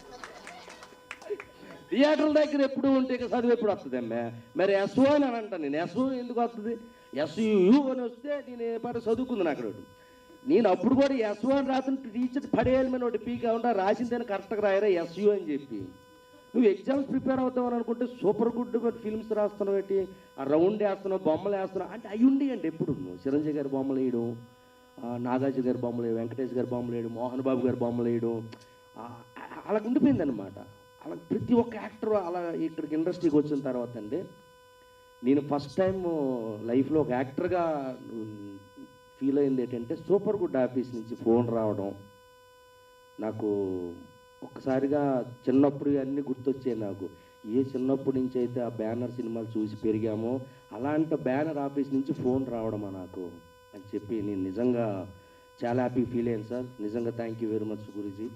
థియేటర్ల దగ్గర ఎప్పుడు ఉంటే ఇక చదువు ఎప్పుడు వస్తుంది అమ్మే మరి ఎస్ఓ అని అని అంటాను నేను ఎస్ఓ ఎందుకు వస్తుంది ఎస్యు అని వస్తే నేను ఏ పాట చదువుకుంది అక్కడ ఒకటి. నేను అప్పుడు కూడా ఎస్ఓ అని రాత్రి టీచర్ పడేయాలి మీద ఒకటి పీకా ఉంటా రాసిందని కరెక్ట్గా రాయరా ఎస్యు అని చెప్పి నువ్వు ఎగ్జామ్స్ ప్రిపేర్ అవుతావు అని అనుకుంటే సూపర్ గుడ్ ఫిల్మ్స్ రాస్తున్నావు ఏంటి ఆ రౌండ్ వేస్తున్నావు బొమ్మలు వేస్తున్నావు అంటే అవి ఉండి అండి ఎప్పుడు నువ్వు చిరంజీవి గారి బొమ్మలు వేయడం ఆ, నాగార్జున గారి బొమ్మలు వేయడం వెంకటేష్ గారి బొమ్మలు వేయడం మోహన్ బాబు గారి బొమ్మలు వేయడం ఆ, అలా ఉండిపోయింది అనమాట అలా ప్రతి ఒక్క యాక్టర్ అలా ఇక్కడికి ఇండస్ట్రీకి వచ్చిన తర్వాత అండి నేను ఫస్ట్ టైం లైఫ్లో ఒక యాక్టర్గా ఫీల్ అయింది ఏంటంటే సూపర్ గుడ్ ఆఫీస్ నుంచి ఫోన్ రావడం నాకు ఒక్కసారిగా చిన్నప్పుడు అన్నీ గుర్తొచ్చాయి నాకు ఏ చిన్నప్పటి నుంచి అయితే ఆ బ్యానర్ సినిమాలు చూసి పెరిగామో అలాంటి బ్యానర్ ఆఫీస్ నుంచి ఫోన్ రావడమా నాకు అని చెప్పి నేను నిజంగా చాలా హ్యాపీ ఫీల్ అయ్యాను సార్ నిజంగా థ్యాంక్ యూ వెరీ మచ్ గురుజీ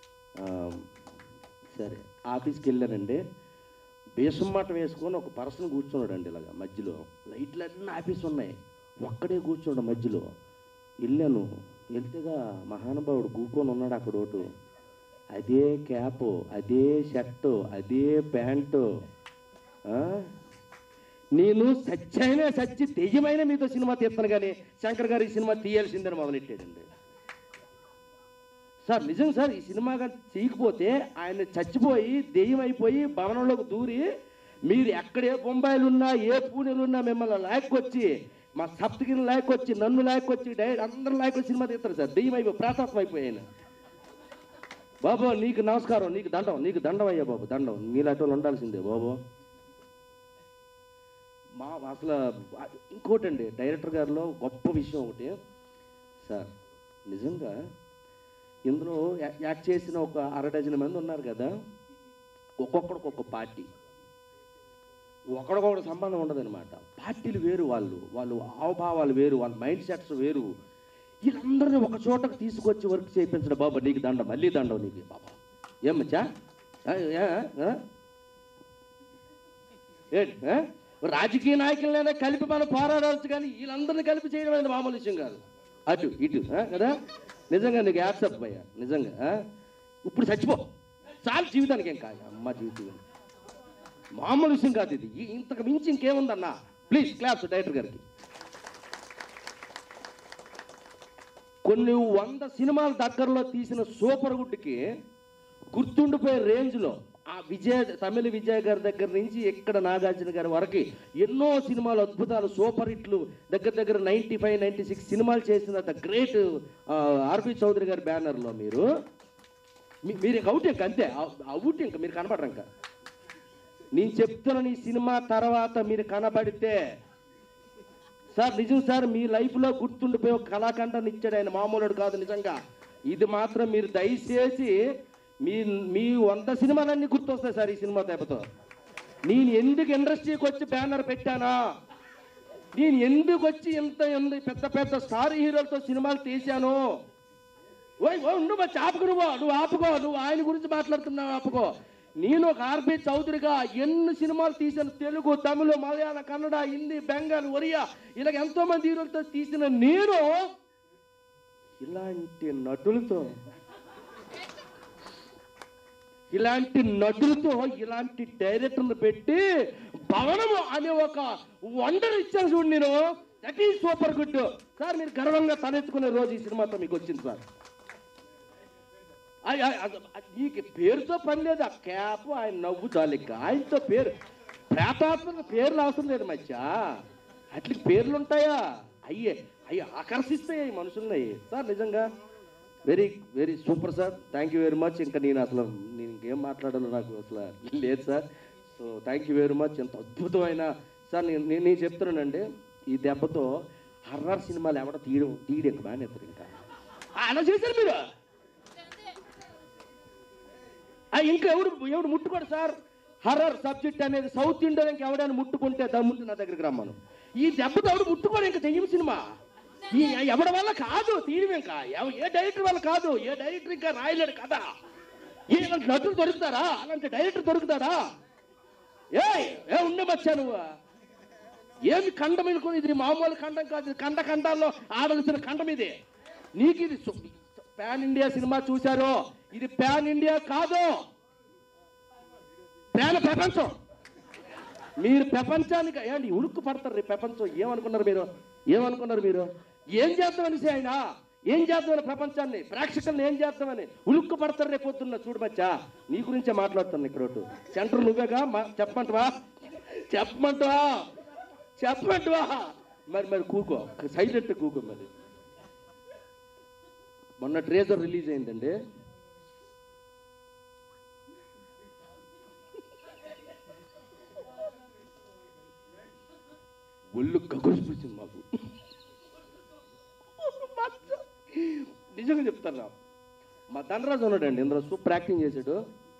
సరే ఆఫీస్కి వెళ్ళానండి బేసమ్మాట వేసుకొని ఒక పర్సన్ కూర్చున్నాడండి ఇలాగ మధ్యలో లైట్లు అన్నీ ఆఫీస్ ఉన్నాయి ఒక్కడే కూర్చోడు మధ్యలో వెళ్ళాను వెళ్తేగా మహానుభావుడు కూకొని ఉన్నాడు అక్కడ ఒకటి అదే క్యాప్ అదే షర్టు అదే ప్యాంటు ఆ? నేను సత్యైనా సచ్చి దెయ్యమైన మీతో సినిమా తీస్తాను కానీ శంకర్ గారు ఈ సినిమా తీయాల్సిందని మొదలెట్టాడండి సార్ నిజం సార్ ఈ సినిమా కానీ తీయకపోతే ఆయన చచ్చిపోయి దెయ్యం అయిపోయి భవనంలోకి దూరి మీరు ఎక్కడ ఏ బొంబాయిలు ఉన్నా ఏ పూణెలు ఉన్నా మిమ్మల్ని లాక్కొచ్చి మా సప్తగిరిని లాక్కొచ్చి నన్ను లాక్కొచ్చి డైరెక్ట్ అందరూ లాక్కొచ్చి సినిమా తీస్తారు సార్ దెయ్యం అయిపోయి ప్రాతాత్మ అయిపోయి ఆయన బాబు నీకు నమస్కారం నీకు దండం నీకు దండం అయ్యా బాబు దండం నీలాంటి వాళ్ళు ఉండాల్సిందే బాబు మా అసలు ఇంకోటండి డైరెక్టర్ గారిలో గొప్ప విషయం ఒకటి సార్ నిజంగా ఇందులో యా- యాక్ట్ చేసిన ఒక అర డజన్ మంది ఉన్నారు కదా ఒక్కొక్కడికి ఒక్కొక్క పార్టీ ఒకడికొకటి సంబంధం ఉండదన్నమాట పార్టీలు వేరు వాళ్ళు వాళ్ళు హావభావాలు వేరు వాళ్ళ మైండ్ సెట్స్ వేరు వీళ్ళందరినీ ఒక చోటకు తీసుకొచ్చి వర్క్ చేయించడం బాబా నీకు దండం మళ్ళీ దండం నీకు బాబా ఏం మచ్చా ఆ, ఏ, ఆ? ఏంటి ఆ? రాజకీయ నాయకులైనా కలిపి మనం పోరాడవచ్చు కానీ వీళ్ళందరినీ కలిపి చేయడం అనేది మామూలు విషయం కాదు అటు ఇటు ఆ, కదా నిజంగా నీకు యాక్సెప్ట్ భయ్యా నిజంగా ఆ? ఇప్పుడు చచ్చిపో చాలు జీవితానికి ఏం కాదు అమ్మ జీవితం మామూలు విషయం కాదు ఇది ఈ- ఇంతకు మించి ఇంకేముందన్నా ప్లీజ్ క్లాప్స్ డైరెక్టర్ గారికి కొన్ని వంద సినిమాల దగ్గరలో తీసిన సూపర్ గుడ్కి గుర్తుండిపోయే రేంజ్లో ఆ విజయ్ తమిళ విజయ్ గారి దగ్గర నుంచి ఇక్కడ నాగార్జున గారి వరకు ఎన్నో సినిమాలు అద్భుతాలు సూపర్ హిట్లు దగ్గర దగ్గర నైంటీ ఫైవ్ నైంటీ సిక్స్ సినిమాలు చేసిన ద గ్రేట్ ఆర్పి చౌదరి గారి బ్యానర్లో మీరు మీ- మీరు ఇంక అవుట్ ఇంక అంతే అవుట్ ఇంక మీరు కనపడరు ఇంకా నేను చెప్తున్న నీ సినిమా తర్వాత మీరు కనబడితే సార్ నిజం సార్ మీ లైఫ్లో గుర్తుండిపోయి ఒక కళాఖండాన్ని ఇచ్చాడు ఆయన మామూలుడు కాదు నిజంగా ఇది మాత్రం మీరు దయచేసి మీ మీ వంద సినిమాలన్నీ గుర్తొస్తాయి సార్ ఈ సినిమా దెబ్బతో నేను ఎందుకు ఇండస్ట్రీకి వచ్చి బ్యానర్ పెట్టానా నేను ఎందుకు వచ్చి ఇంత ఎందు పెద్ద పెద్ద స్టార్ హీరోలతో సినిమాలు తీశాను ఓయ్ ఓయ్ ఉండు మా ఆపుకు నువ్వు నువ్వు ఆపుకో నువ్వు ఆయన గురించి మాట్లాడుతున్నావు ఆపుకో నేను ఒక ఆర్బి చౌదరిగా ఎన్ని సినిమాలు తీసిన తెలుగు తమిళ మలయాళ కన్నడ హిందీ బెంగాల్ ఒరియా ఇలాగ ఎంతో మంది హీరోలతో తీసిన నేను ఇలాంటి నటులతో ఇలాంటి నటులతో ఇలాంటి డైరెక్టర్లు పెట్టి భవనము అనే ఒక వండర్ ఇచ్చాను చూడు నేను that is super good sir మీరు గర్వంగా తలెత్తుకునే రోజు ఈ సినిమాతో మీకు వచ్చింది సార్ అయ్ అయ్ అద- అ- నీకు పేరుతో పని లేదు ఆ క్యాప్ ఆయన నవ్వు చాలిక ఆయనతో పేరు ప్రేతాత్మక పేర్లు అవసరం లేదు మధ్య అట్లకి పేర్లు ఉంటాయా అయ్యే అయ్యి ఆకర్షిస్తాయి ఈ మనుషుల్ని సార్ నిజంగా very very super sir thank you very much ఇంకా నేను అసలు నేను ఇంకేం మాట్లాడాలో నాకు అసలు లేదు sir so thank you very much ఎంత అద్భుతమైన సార్ నేను నేను నేను చెప్తున్నానండి ఈ దెబ్బతో హర్రర్ సినిమాలు ఎవడ తీయడం తీయడం ఇంకా మానేస్తారు ఇంకా ఆ, అలా చేశారు మీరు ఆ, ఇంకా ఎవడు ఎవడు ముట్టుకోడు సార్ హర్రర్ సబ్జెక్ట్ అనేది సౌత్ ఇండియన్ ఎవడైనా ముట్టుకుంటే దమ్ముంటే నా దగ్గరికి రమ్మను ఈ దెబ్బతో ఎవడు ముట్టుకోడు ఇంకా దెయ్యం సినిమా ఈ ఎవడి వల్ల కాదు తీయడం ఇంకా ఎవ- ఏ డైరెక్టర్ వల్ల కాదు ఏ డైరెక్టర్ ఇంకా రాయలేడు కదా ఏ ఇలాంటి నటులు దొరుకుతారా అలాంటి డైరెక్టర్ దొరుకుతాడా ఏ ఏ ఉండే మచ్చా నువ్వు ఏమి ఖండం అనుకుని ఇది మామూలు ఖండం కాదు ఇది ఖండ ఖండాల్లో ఆడాల్సిన ఖండం ఇది నీకు ఇది సు- పాన్ ఇండియా సినిమా చూశారు ఇది పాన్ ఇండియా కాదు పాన్ ప్రపంచం మీరు ప్రపంచానికి ఏంటి ఉడుక్కు పడతారు రేపు ప్రపంచం ఏమనుకున్నారు మీరు ఏమనుకున్నారు మీరు ఏం చేద్దామనేసి ఆయన ఏం చేద్దామని ప్రపంచాన్ని ప్రేక్షకుల్ని ఏం చేద్దామని ఉలుక్కు పడతారు రేపు పొద్దున్న చూడు మచ్చా నీ గురించే మాట్లాడుతాను ఇక్కడ ఒకటి. సెంటర్ నువ్వేగా మా- చెప్పమంటవా చెప్పమంటవా చెప్పమంటవా మరి మరి కూకో సైలెంట్ కూకో మరి మొన్న ట్రేజర్ రిలీజ్ అయిందండి ఒళ్ళు గగురిపించింది మాకు నిజంగా చెప్తారా మా ధనరాజు ఉన్నాడండి ఇందులో సూపర్ యాక్టింగ్ చేశాడు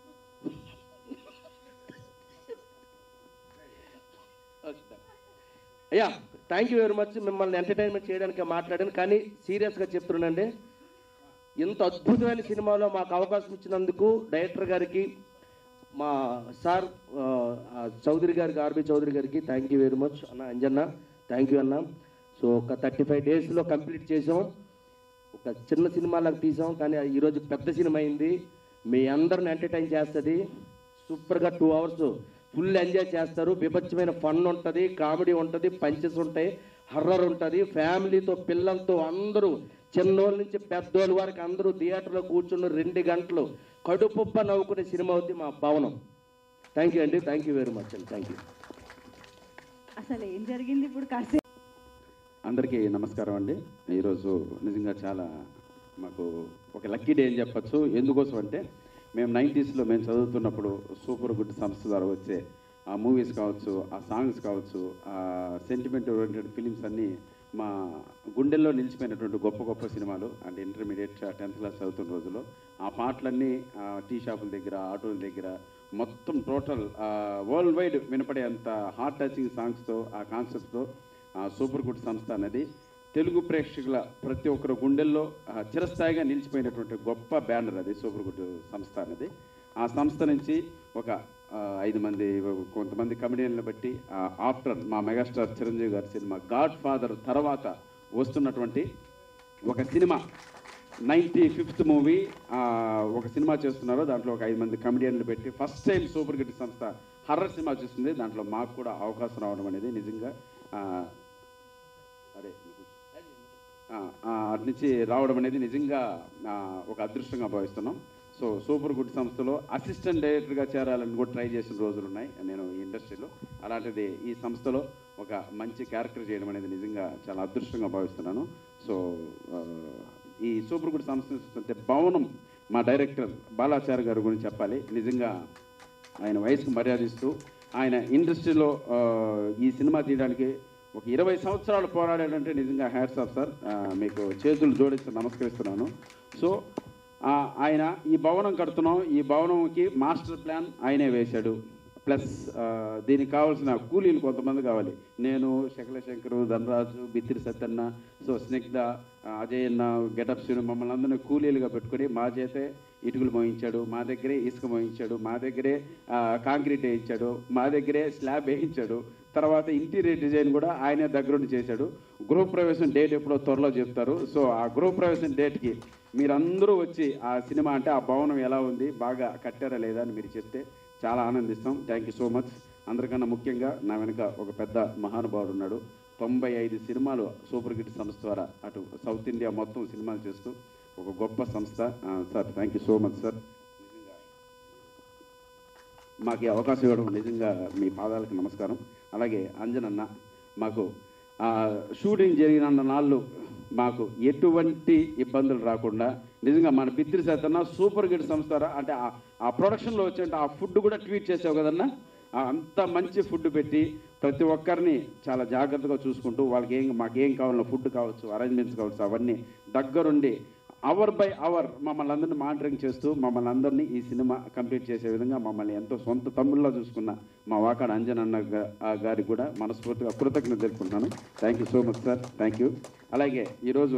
అయ్యా థ్యాంక్ యూ వెరీ మచ్ మిమ్మల్ని ఎంటర్టైన్మెంట్ చేయడానికి మాట్లాడాను కానీ సీరియస్గా చెప్తున్నానండి ఇంత అద్భుతమైన సినిమాలో మాకు అవకాశం ఇచ్చినందుకు డైరెక్టర్ గారికి మా సార్ ఆ, ఆ చౌదరి గారికి ఆర్బి చౌదరి గారికి థ్యాంక్ యూ వెరీ మచ్ అన్న అంజన్న థ్యాంక్ యూ అన్న సో ఒక థర్టీ ఫైవ్ డేస్లో కంప్లీట్ చేసాం ఒక చిన్న సినిమాలకు తీసాం కానీ ఈరోజు పెద్ద సినిమా అయింది మీ అందరిని ఎంటర్టైన్ చేస్తుంది సూపర్గా టూ అవర్స్ ఫుల్ ఎంజాయ్ చేస్తారు బీభత్సమైన ఫన్ ఉంటుంది కామెడీ ఉంటుంది పంచెస్ ఉంటాయి హర్రర్ ఉంటుంది ఫ్యామిలీతో పిల్లలతో అందరూ చిన్నోళ్ళ నుంచి పెద్దోళ్ళ వరకు అందరూ థియేటర్లో కూర్చున్న రెండు గంటలు కడుపుబ్బ నవ్వుకునే సినిమా అవుతుంది మా భవనం థ్యాంక్ యూ అండి థ్యాంక్ యూ వెరీ మచ్ అండి థ్యాంక్ యూ అసలు ఏం జరిగింది ఇప్పుడు కాసేపు అందరికీ నమస్కారం అండి ఈరోజు నిజంగా చాలా మాకు ఒక లక్కీ డే అని చెప్పచ్చు ఎందుకోసం అంటే మేము నైంటీస్లో మేము చదువుతున్నప్పుడు సూపర్ గుడ్ సంస్థ ద్వారా వచ్చే ఆ మూవీస్ కావచ్చు ఆ సాంగ్స్ కావచ్చు ఆ సెంటిమెంట్ ఓరియంటెడ్ ఫిలిమ్స్ అన్నీ మా గుండెల్లో నిలిచిపోయినటువంటి గొప్ప గొప్ప సినిమాలు అంటే ఇంటర్మీడియట్ టెన్త్ క్లాస్ చదువుతున్న రోజుల్లో ఆ పాటలన్నీ ఆ, టీ షాపుల దగ్గర ఆటోల దగ్గర మొత్తం టోటల్ వరల్డ్ వైడ్ వినపడేంత హార్ట్ టచింగ్ సాంగ్స్తో ఆ కాన్సెప్ట్తో సూపర్ గుడ్ సంస్థ అనేది తెలుగు ప్రేక్షకుల ప్రతి ఒక్కరు గుండెల్లో ఆ, చిరస్థాయిగా నిలిచిపోయినటువంటి గొప్ప బ్యానర్ అది సూపర్ గుడ్ సంస్థ అనేది ఆ సంస్థ నుంచి ఒక ఆ, ఐదు మంది కొంతమంది కమెడియన్లను బట్టి ఆఫ్టర్ మా మెగాస్టార్ చిరంజీవి గారి సినిమా గాడ్ ఫాదర్ తర్వాత వస్తున్నటువంటి ఒక సినిమా నైంటీ ఫిఫ్త్ మూవీ ఒక సినిమా చేస్తున్నారు దాంట్లో ఒక ఐదు మంది కమెడియన్లు పెట్టి ఫస్ట్ టైం సూపర్ గిట్ సంస్థ హర్రర్ సినిమా చేస్తుంది దాంట్లో మాకు కూడా అవకాశం రావడం అనేది నిజంగా ఆ, అరే ఆ, ఆ, అటు నుంచి రావడం అనేది నిజంగా ఆ, ఒక అదృష్టంగా భావిస్తున్నాం సో సూపర్ గుడ్ సంస్థలో అసిస్టెంట్ డైరెక్టర్గా చేరాలని కూడా ట్రై చేసిన రోజులు ఉన్నాయి నేను ఈ ఇండస్ట్రీలో అలాంటిది ఈ సంస్థలో ఒక మంచి క్యారెక్టర్ చేయడం అనేది నిజంగా చాలా అదృష్టంగా భావిస్తున్నాను సో ఆ, ఈ సూపర్ గుడ్ సంస్థ చూస్తుంటే భవనం మా డైరెక్టర్ బాలాచారి గారి గురించి చెప్పాలి నిజంగా ఆయన వయసుకు మర్యాదిస్తూ ఆయన ఇండస్ట్రీలో ఆ, ఈ సినిమా తీయడానికి ఒక ఇరవై సంవత్సరాలు పోరాడాడంటే నిజంగా హ్యాట్స్ ఆఫ్ సార్ ఆ, మీకు చేతులు జోడించి నమస్కరిస్తున్నాను సో ఆ, ఆయన ఈ భవనం కడుతున్నాం ఈ భవనంకి మాస్టర్ ప్లాన్ ఆయనే వేశాడు ప్లస్ ఆ, దీనికి కావాల్సిన కూలీలు కొంతమంది కావాలి నేను శకల శంకరు ధనరాజు బిత్తిరి సత్యన్న సో స్నిగ్ధ ఆ, అజయ్ అన్న గెటప్ శ్రీను మమ్మల్ని అందరినీ కూలీలుగా పెట్టుకొని మా చేతే ఇటుకలు మోయించాడు మా దగ్గరే ఇసుక మోయించాడు మా దగ్గరే ఆ, కాంక్రీట్ వేయించాడు మా దగ్గరే స్లాబ్ వేయించాడు తర్వాత ఇంటీరియర్ డిజైన్ కూడా ఆయనే దగ్గరుండి చేశాడు గృహప్రవేశం డేట్ ఎప్పుడో త్వరలో చెప్తారు సో ఆ గృహప్రవేశం డేట్కి మీరందరూ వచ్చి ఆ సినిమా అంటే ఆ భవనం ఎలా ఉంది బాగా కట్టారా లేదా అని మీరు చెప్తే చాలా ఆనందిస్తాం థ్యాంక్ యూ సో మచ్ అందరికన్నా ముఖ్యంగా నా వెనుక ఒక పెద్ద మహానుభావుడు ఉన్నాడు తొంభై ఐదు సినిమాలు సూపర్ హిట్ సంస్థ ద్వారా అటు సౌత్ ఇండియా మొత్తం సినిమాలు చేస్తూ ఒక గొప్ప సంస్థ ఆ, sir thank you so much sir మాకు ఈ అవకాశం ఇవ్వడం నిజంగా మీ పాదాలకు నమస్కారం అలాగే అంజనన్న మాకు ఆ, షూటింగ్ జరిగిన నాళ్ళు మాకు ఎటువంటి ఇబ్బందులు రాకుండా నిజంగా మన పిత్రి సత్తన్న సూపర్ గిట్ సంస్థ అంటే ఆ- ఆ ప్రొడక్షన్లో వచ్చే ఆ ఫుడ్ కూడా ట్వీట్ చేసావు కదన్నా ఆ అంత మంచి ఫుడ్ పెట్టి ప్రతి ఒక్కరిని చాలా జాగ్రత్తగా చూసుకుంటూ వాళ్ళకి ఏం మాకు ఏం కావాలో ఫుడ్ కావచ్చు అరేంజ్మెంట్స్ కావచ్చు అవన్నీ దగ్గరుండి అవర్ బై అవర్ మమ్మల్ని అందరినీ మానిటరింగ్ చేస్తూ మమ్మల్ని అందరినీ ఈ సినిమా కంప్లీట్ చేసే విధంగా మమ్మల్ని ఎంతో సొంత తమ్ముళ్ళలో చూసుకున్న మా వాకాడ అంజన్ అన్న గా- ఆ గారికి కూడా మనస్ఫూర్తిగా కృతజ్ఞత తెలుపుకుంటున్నాను thank you so much sir thank you అలాగే ఈరోజు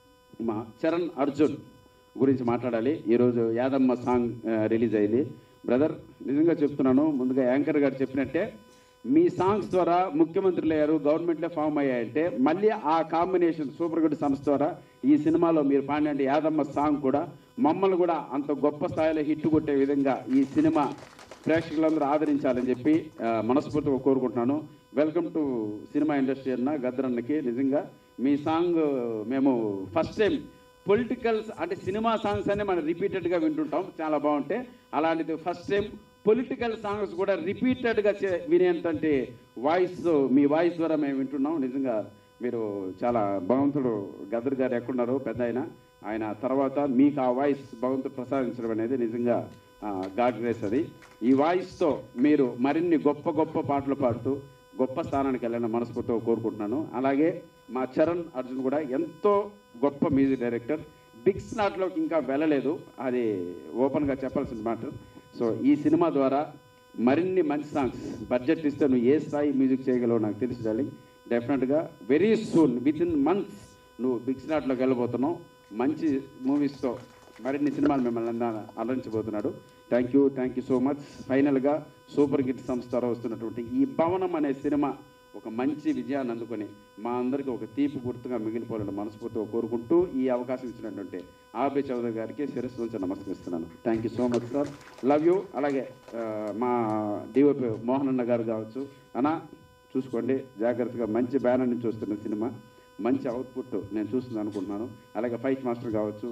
మా చరణ్ అర్జున్ గురించి మాట్లాడాలి ఈరోజు యాదమ్మ సాంగ్ ఆ, రిలీజ్ అయింది బ్రదర్ నిజంగా చెప్తున్నాను ముందుగా యాంకర్ గారు చెప్పినట్టే మీ సాంగ్స్ ద్వారా ముఖ్యమంత్రులు అయ్యారు గవర్నమెంట్లే ఫామ్ అయ్యాయంటే మళ్ళీ ఆ కాంబినేషన్ సూపర్ గుడ్ సంస్థ ద్వారా ఈ సినిమాలో మీరు పాడినట్టు యాదమ్మ సాంగ్ కూడా మమ్మల్ని కూడా అంత గొప్ప స్థాయిలో హిట్ కొట్టే విధంగా ఈ సినిమా ప్రేక్షకులందరూ ఆదరించాలని చెప్పి ఆ, మనస్ఫూర్తిగా కోరుకుంటున్నాను వెల్కమ్ టు సినిమా ఇండస్ట్రీ అన్న గద్దరన్నకి నిజంగా మీ సాంగ్ మేము ఫస్ట్ టైం పొలిటికల్స్ అంటే సినిమా సాంగ్స్ అనే మనం రిపీటెడ్గా వింటుంటాం చాలా బాగుంటాయి అలాంటిది ఫస్ట్ టైం పొలిటికల్ సాంగ్స్ కూడా రిపీటెడ్గా చే వినేంతంటి వాయిస్ మీ వాయిస్ ద్వారా మేము వింటున్నాం నిజంగా మీరు చాలా భగవంతుడు గద్దర్ గారు ఎక్కడున్నారు పెద్ద ఆయన ఆయన తర్వాత మీకు ఆ వాయిస్ భగవంతుడు ప్రసాదించడం అనేది నిజంగా గాడ్ గ్రేస్ అది ఈ వాయిస్తో మీరు మరిన్ని గొప్ప గొప్ప పాటలు పాడుతూ గొప్ప స్థానానికి వెళ్ళిన మనస్ఫూర్తిగా కోరుకుంటున్నాను అలాగే మా చరణ్ అర్జున్ కూడా ఎంతో గొప్ప మ్యూజిక్ డైరెక్టర్ బిగ్ స్లాట్లోకి ఇంకా వెళ్ళలేదు అది ఓపెన్గా చెప్పాల్సిన మ్యాటర్ సో ఈ సినిమా ద్వారా మరిన్ని మంచి సాంగ్స్ బడ్జెట్ ఇస్తే నువ్వు ఏ స్థాయి మ్యూజిక్ చేయగలవో నాకు తెలుసు డార్లింగ్ డెఫినెట్గా very soon within months నువ్వు బిగ్ స్లాట్లోకి వెళ్ళబోతున్నావు మంచి మూవీస్తో మరిన్ని సినిమాలు మిమ్మల్ని అందరినీ అలరించబోతున్నాడు thank you thank you so much ఫైనల్గా సూపర్ గిట్ సంస్థ ద్వారా వస్తున్నటువంటి ఈ భవనం అనే సినిమా ఒక మంచి విజయాన్ని అందుకొని మా అందరికీ ఒక తీపి గుర్తుగా మిగిలిపోవాలని మనస్ఫూర్తిగా కోరుకుంటూ ఈ అవకాశం ఇచ్చినటువంటి ఆర్బి చౌదరి గారికి శిరస్సు నుంచి నమస్కరిస్తున్నాను thank you so much sir love you అలాగే ఆ, మా డిఓపి మోహన్ అన్న గారు కావచ్చు అన్న చూసుకోండి జాగ్రత్తగా మంచి బ్యానర్ నుంచి వస్తున్న సినిమా మంచి అవుట్పుట్ నేను చూస్తుంది అనుకుంటున్నాను అలాగే ఫైట్ మాస్టర్ కావచ్చు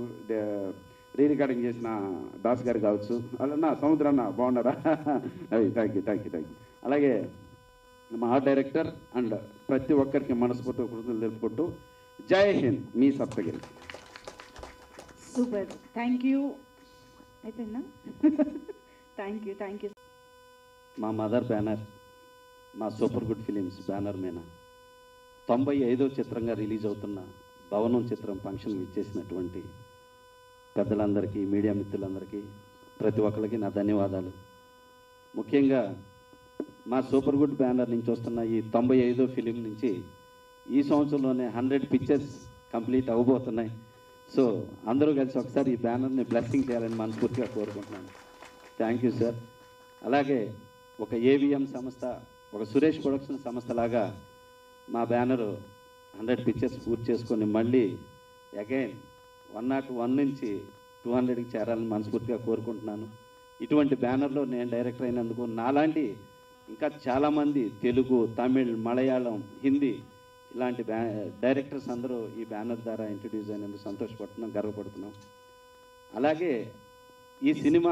రీ రికార్డింగ్ చేసిన దాస్ గారు కావచ్చు అలా సముద్ర అన్న బాగున్నారా అవి thank you thank you thank you అలాగే మా ఆర్ట్ డైరెక్టర్ అండ్ ప్రతి ఒక్కరికి మనస్ఫూర్తిగా కృతజ్ఞతలు తెలుపుకుంటూ జై హింద్ మీ సప్తగిరి సూపర్ థ్యాంక్ యూ అయిపోయిందా థ్యాంక్ యూ థ్యాంక్ యూ మా మదర్ బ్యానర్ మా సూపర్ గుడ్ ఫిలిమ్స్ బ్యానర్ మీద తొంభై ఐదో చిత్రంగా రిలీజ్ అవుతున్న భవనం చిత్రం ఫంక్షన్ ఇచ్చేసినటువంటి పెద్దలందరికీ మీడియా మిత్రులందరికీ ప్రతి ఒక్కరికి నా ధన్యవాదాలు ముఖ్యంగా మా సూపర్ గుడ్ బ్యానర్ నుంచి వస్తున్న ఈ తొంభై ఐదో ఫిలిం నుంచి ఈ సంవత్సరంలోనే హండ్రెడ్ పిక్చర్స్ కంప్లీట్ అవ్వబోతున్నాయి సో అందరూ కలిసి ఒకసారి ఈ బ్యానర్ని బ్లెస్సింగ్ చేయాలని మనస్ఫూర్తిగా కోరుకుంటున్నాను థ్యాంక్ యూ సార్ అలాగే ఒక ఏవిఎం సంస్థ ఒక సురేష్ ప్రొడక్షన్ సంస్థలాగా మా బ్యానరు హండ్రెడ్ పిక్చర్స్ పూర్తి చేసుకొని మళ్ళీ అగైన్ వన్ నాట్ వన్ నుంచి టూ హండ్రెడ్కి చేరాలని మనస్ఫూర్తిగా కోరుకుంటున్నాను ఇటువంటి బ్యానర్లో నేను డైరెక్టర్ అయినందుకు నాలాంటి ఇంకా చాలామంది తెలుగు తమిళ్ మలయాళం హిందీ ఇలాంటి బ్యా డైరెక్టర్స్ అందరూ ఈ బ్యానర్ ద్వారా ఇంట్రడ్యూస్ అయినందుకు సంతోషపడుతున్నాం గర్వపడుతున్నాం అలాగే ఈ సినిమా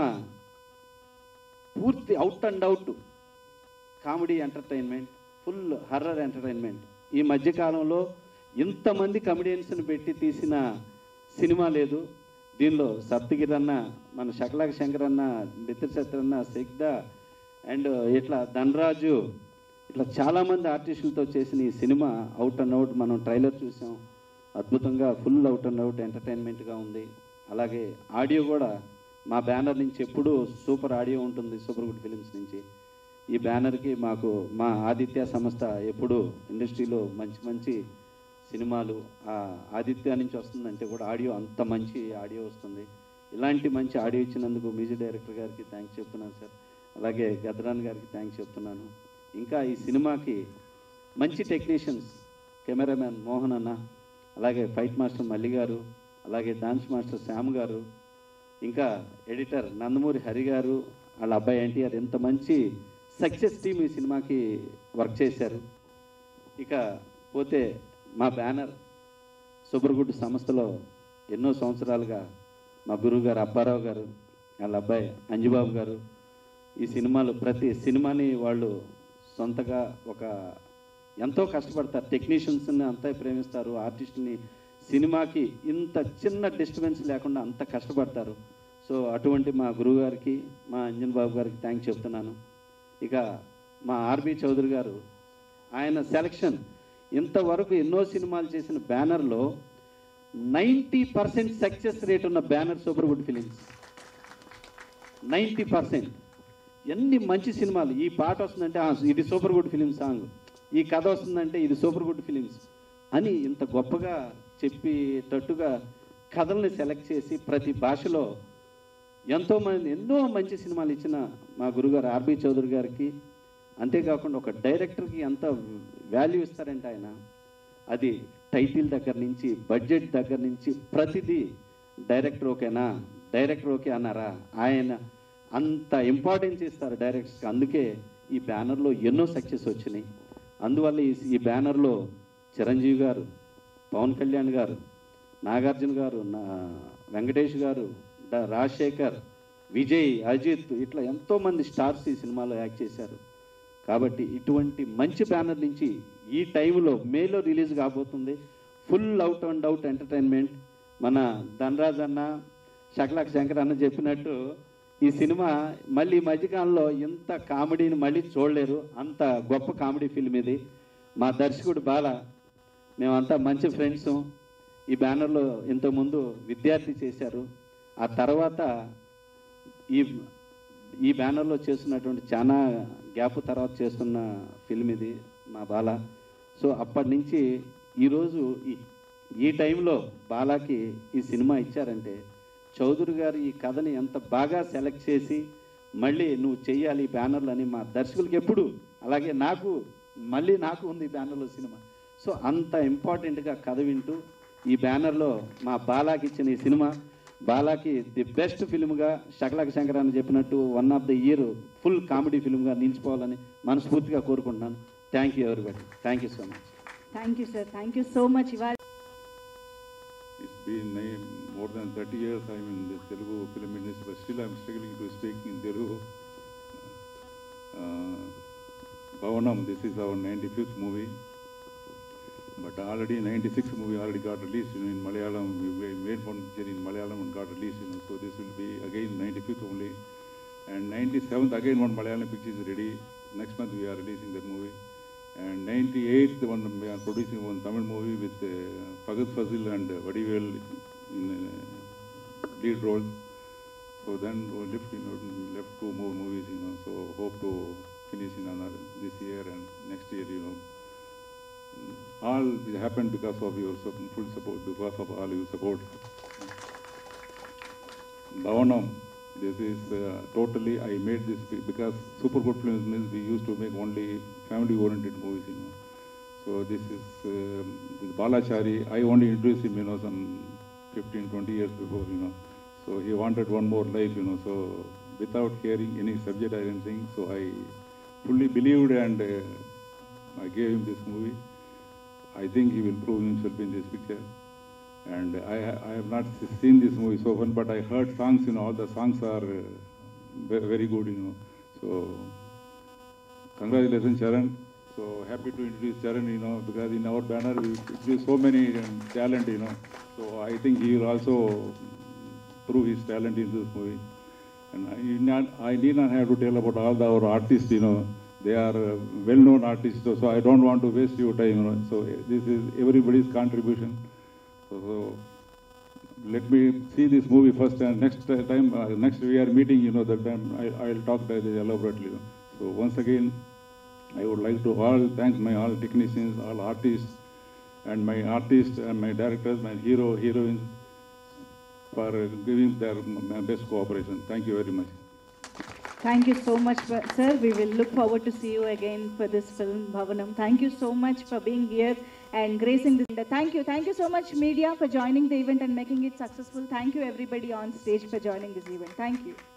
పూర్తి out and out comedy entertainment full horror entertainment ఈ మధ్యకాలంలో ఇంతమంది కమెడియన్స్ని పెట్టి తీసిన సినిమా లేదు దీనిలో సప్తగిరి అన్న మన శకలాక శంకర్ అన్న మిత్ర అన్న సిగ్దా అండ్ ఇట్లా ధనరాజు ఇట్లా చాలామంది ఆర్టిస్టులతో చేసిన ఈ సినిమా అవుట్ అండ్ అవుట్ మనం ట్రైలర్ చూసాం అద్భుతంగా ఫుల్ అవుట్ అండ్ అవుట్ ఎంటర్టైన్మెంట్గా ఉంది అలాగే ఆడియో కూడా మా బ్యానర్ నుంచి ఎప్పుడూ సూపర్ ఆడియో ఉంటుంది సూపర్ గుడ్ ఫిలిమ్స్ నుంచి ఈ బ్యానర్కి మాకు మా ఆదిత్య సంస్థ ఎప్పుడూ ఇండస్ట్రీలో మంచి మంచి సినిమాలు ఆ ఆదిత్య నుంచి వస్తుందంటే కూడా ఆడియో అంత మంచి ఆడియో వస్తుంది ఇలాంటి మంచి ఆడియో ఇచ్చినందుకు మ్యూజిక్ డైరెక్టర్ గారికి థ్యాంక్స్ చెప్తున్నాను సార్ అలాగే గద్రాన్ గారికి థ్యాంక్స్ చెప్తున్నాను ఇంకా ఈ సినిమాకి మంచి టెక్నీషియన్స్ కెమెరామ్యాన్ మోహన్ అన్న అలాగే ఫైట్ మాస్టర్ మల్లి గారు అలాగే డాన్స్ మాస్టర్ శ్యామ్ గారు ఇంకా ఎడిటర్ నందమూరి హరి గారు వాళ్ళ అబ్బాయి ఎన్టీఆర్ ఎంత మంచి సక్సెస్ టీమ్ ఈ సినిమాకి వర్క్ చేశారు ఇక పోతే మా బ్యానర్ సూపర్గుడ్ సంస్థలో ఎన్నో సంవత్సరాలుగా మా గురువు గారు అబ్బారావు గారు వాళ్ళ అబ్బాయి అంజుబాబు గారు ఈ సినిమాలు ప్రతి సినిమాని వాళ్ళు సొంతగా ఒక ఎంతో కష్టపడతారు టెక్నీషియన్స్ని అంతా ప్రేమిస్తారు ఆర్టిస్ట్ని సినిమాకి ఇంత చిన్న డిస్టర్బెన్స్ లేకుండా అంత కష్టపడతారు సో అటువంటి మా గురువు గారికి మా అంజన్ బాబు గారికి థ్యాంక్స్ చెప్తున్నాను ఇక మా ఆర్బి చౌదరి గారు ఆయన సెలక్షన్ ఇంతవరకు ఎన్నో సినిమాలు చేసిన బ్యానర్లో నైంటీ పర్సెంట్ సక్సెస్ రేట్ ఉన్న banner super good films ninety percent ఎన్ని మంచి సినిమాలు ఈ పాట వస్తుందంటే "ఆ, ఇది సూపర్ గుడ్ ఫిలిం సాంగ్ ఈ కథ వస్తుందంటే ఇది సూపర్ గుడ్ ఫిలిమ్స్ అని ఇంత గొప్పగా చెప్పేటట్టుగా కథల్ని సెలెక్ట్ చేసి ప్రతి భాషలో ఎంతోమంది ఎన్నో మంచి సినిమాలు ఇచ్చిన మా గురుగారు ఆర్బి చౌదరి గారికి అంతేకాకుండా ఒక డైరెక్టర్కి ఎంత వాల్యూ ఇస్తారంటే ఆయన అది టైటిల్ దగ్గర నుంచి బడ్జెట్ దగ్గర నుంచి ప్రతిదీ డైరెక్టర్ ఓకేనా డైరెక్టర్ ఓకే అన్నారా ఆయన అంత ఇంపార్టెన్స్ ఇస్తారు డైరెక్టర్స్కి అందుకే ఈ బ్యానర్లో ఎన్నో సక్సెస్ వచ్చినాయి అందువల్ల ఈ ఈ బ్యానర్లో చిరంజీవి గారు పవన్ కళ్యాణ్ గారు నాగార్జున గారు నా వెంకటేష్ గారు డ- రాజశేఖర్ విజయ్ అజిత్ ఇట్లా ఎంతోమంది స్టార్స్ ఈ సినిమాలో యాక్ట్ చేశారు కాబట్టి ఇటువంటి మంచి బ్యానర్ నుంచి ఈ టైంలో మేలో రిలీజ్ కాబోతుంది full out and out entertainment మన ధనరాజ్ అన్న శకలాక్ శంకర్ అన్న చెప్పినట్టు ఈ సినిమా మళ్ళీ ఈ మధ్యకాలంలో ఇంత కామెడీని మళ్ళీ చూడలేరు అంత గొప్ప కామెడీ ఫిల్మ్ ఇది మా దర్శకుడు బాల మేమంతా మంచి ఫ్రెండ్స్ ఈ బ్యానర్లో ఇంతకుముందు విద్యార్థి చేశారు ఆ తర్వాత ఈ ఈ బ్యానర్లో చేస్తున్నటువంటి చాలా గ్యాప్ తర్వాత చేస్తున్న ఫిల్మ్ ఇది మా బాల సో అప్పటి నుంచి ఈరోజు ఈ ఈ టైంలో బాలాకి ఈ సినిమా ఇచ్చారంటే చౌదరి గారు ఈ కథని ఎంత బాగా సెలెక్ట్ చేసి మళ్ళీ నువ్వు చెయ్యాలి ఈ బ్యానర్లు అని మా దర్శకులకి ఎప్పుడు అలాగే నాకు మళ్ళీ నాకు ఉంది ఈ బ్యానర్లో సినిమా సో అంత ఇంపార్టెంట్గా కథ వింటూ ఈ బ్యానర్లో మా బాలాకి ఇచ్చిన ఈ సినిమా బాలాకి ది బెస్ట్ ఫిల్మ్గా శకలక శంకర్ అని చెప్పినట్టు one of the year full comedy ఫిల్మ్గా నిలిచిపోవాలని మనస్ఫూర్తిగా కోరుకుంటున్నాను thank you everybody thank you so much thank you sir thank you so much ఇవాళ It's been nine, more than 30 years I'm in the Telugu film industry, but still I'm struggling to speak in Telugu. Uh, Bhavanam, this is our 95th movie. But already 96th movie already got released you know, in Malayalam. We we made one picture in Malayalam and got released. You know, so this will be again 95th only. And 97th again one Malayalam picture is ready. next month we are releasing that movie. And 98, the one we are producing one Tamil movie with uh, Fagad Fazil and uh, Vadivel in uh, lead roles. So then we left, you know, left two more movies, you know. So hope to finish in another this year and next year, you know. All it happened because of your sup- full support, because of all your support. Bhavanam, this is uh, totally, I made this be- because Super Good Films means we used to make only family-oriented movies, you know. So this is, um, this Balachari, I only introduced him, you know, some 15, 20 years before, you know. So he wanted one more life, you know, so without hearing any subject or anything, so I fully believed and uh, I gave him this movie. I think he will prove himself in this picture. And I, ha- I have not s- seen this movie so far, but I heard songs, you know, all the songs are uh, ve- very good, you know. So, congratulations, Charan. So happy to introduce Charan, you know, because in our banner we introduce so many um, talent, you know. So I think he will also prove his talent in this movie. And I need not, I need not have to tell about all the, our artists, you know. They are uh, well-known artists, so, so I don't want to waste your time, you know. So uh, this is everybody's contribution. So, so let me see this movie first, and next uh, time, uh, next we are meeting, you know, that time I, I'll talk that elaborately. you know. So once again, I would like to all thank my all technicians, all artists, and my artists and my directors, my hero, heroines, for uh, giving their m- best cooperation. Thank you very much. Thank you so much, sir. Sir, We will look forward to see you again for this film, Bhavanam. Thank you so much for being here and gracing this. Thank you. Thank you so much, media, for joining the event and making it successful. Thank you, everybody on stage, for joining this event. Thank you.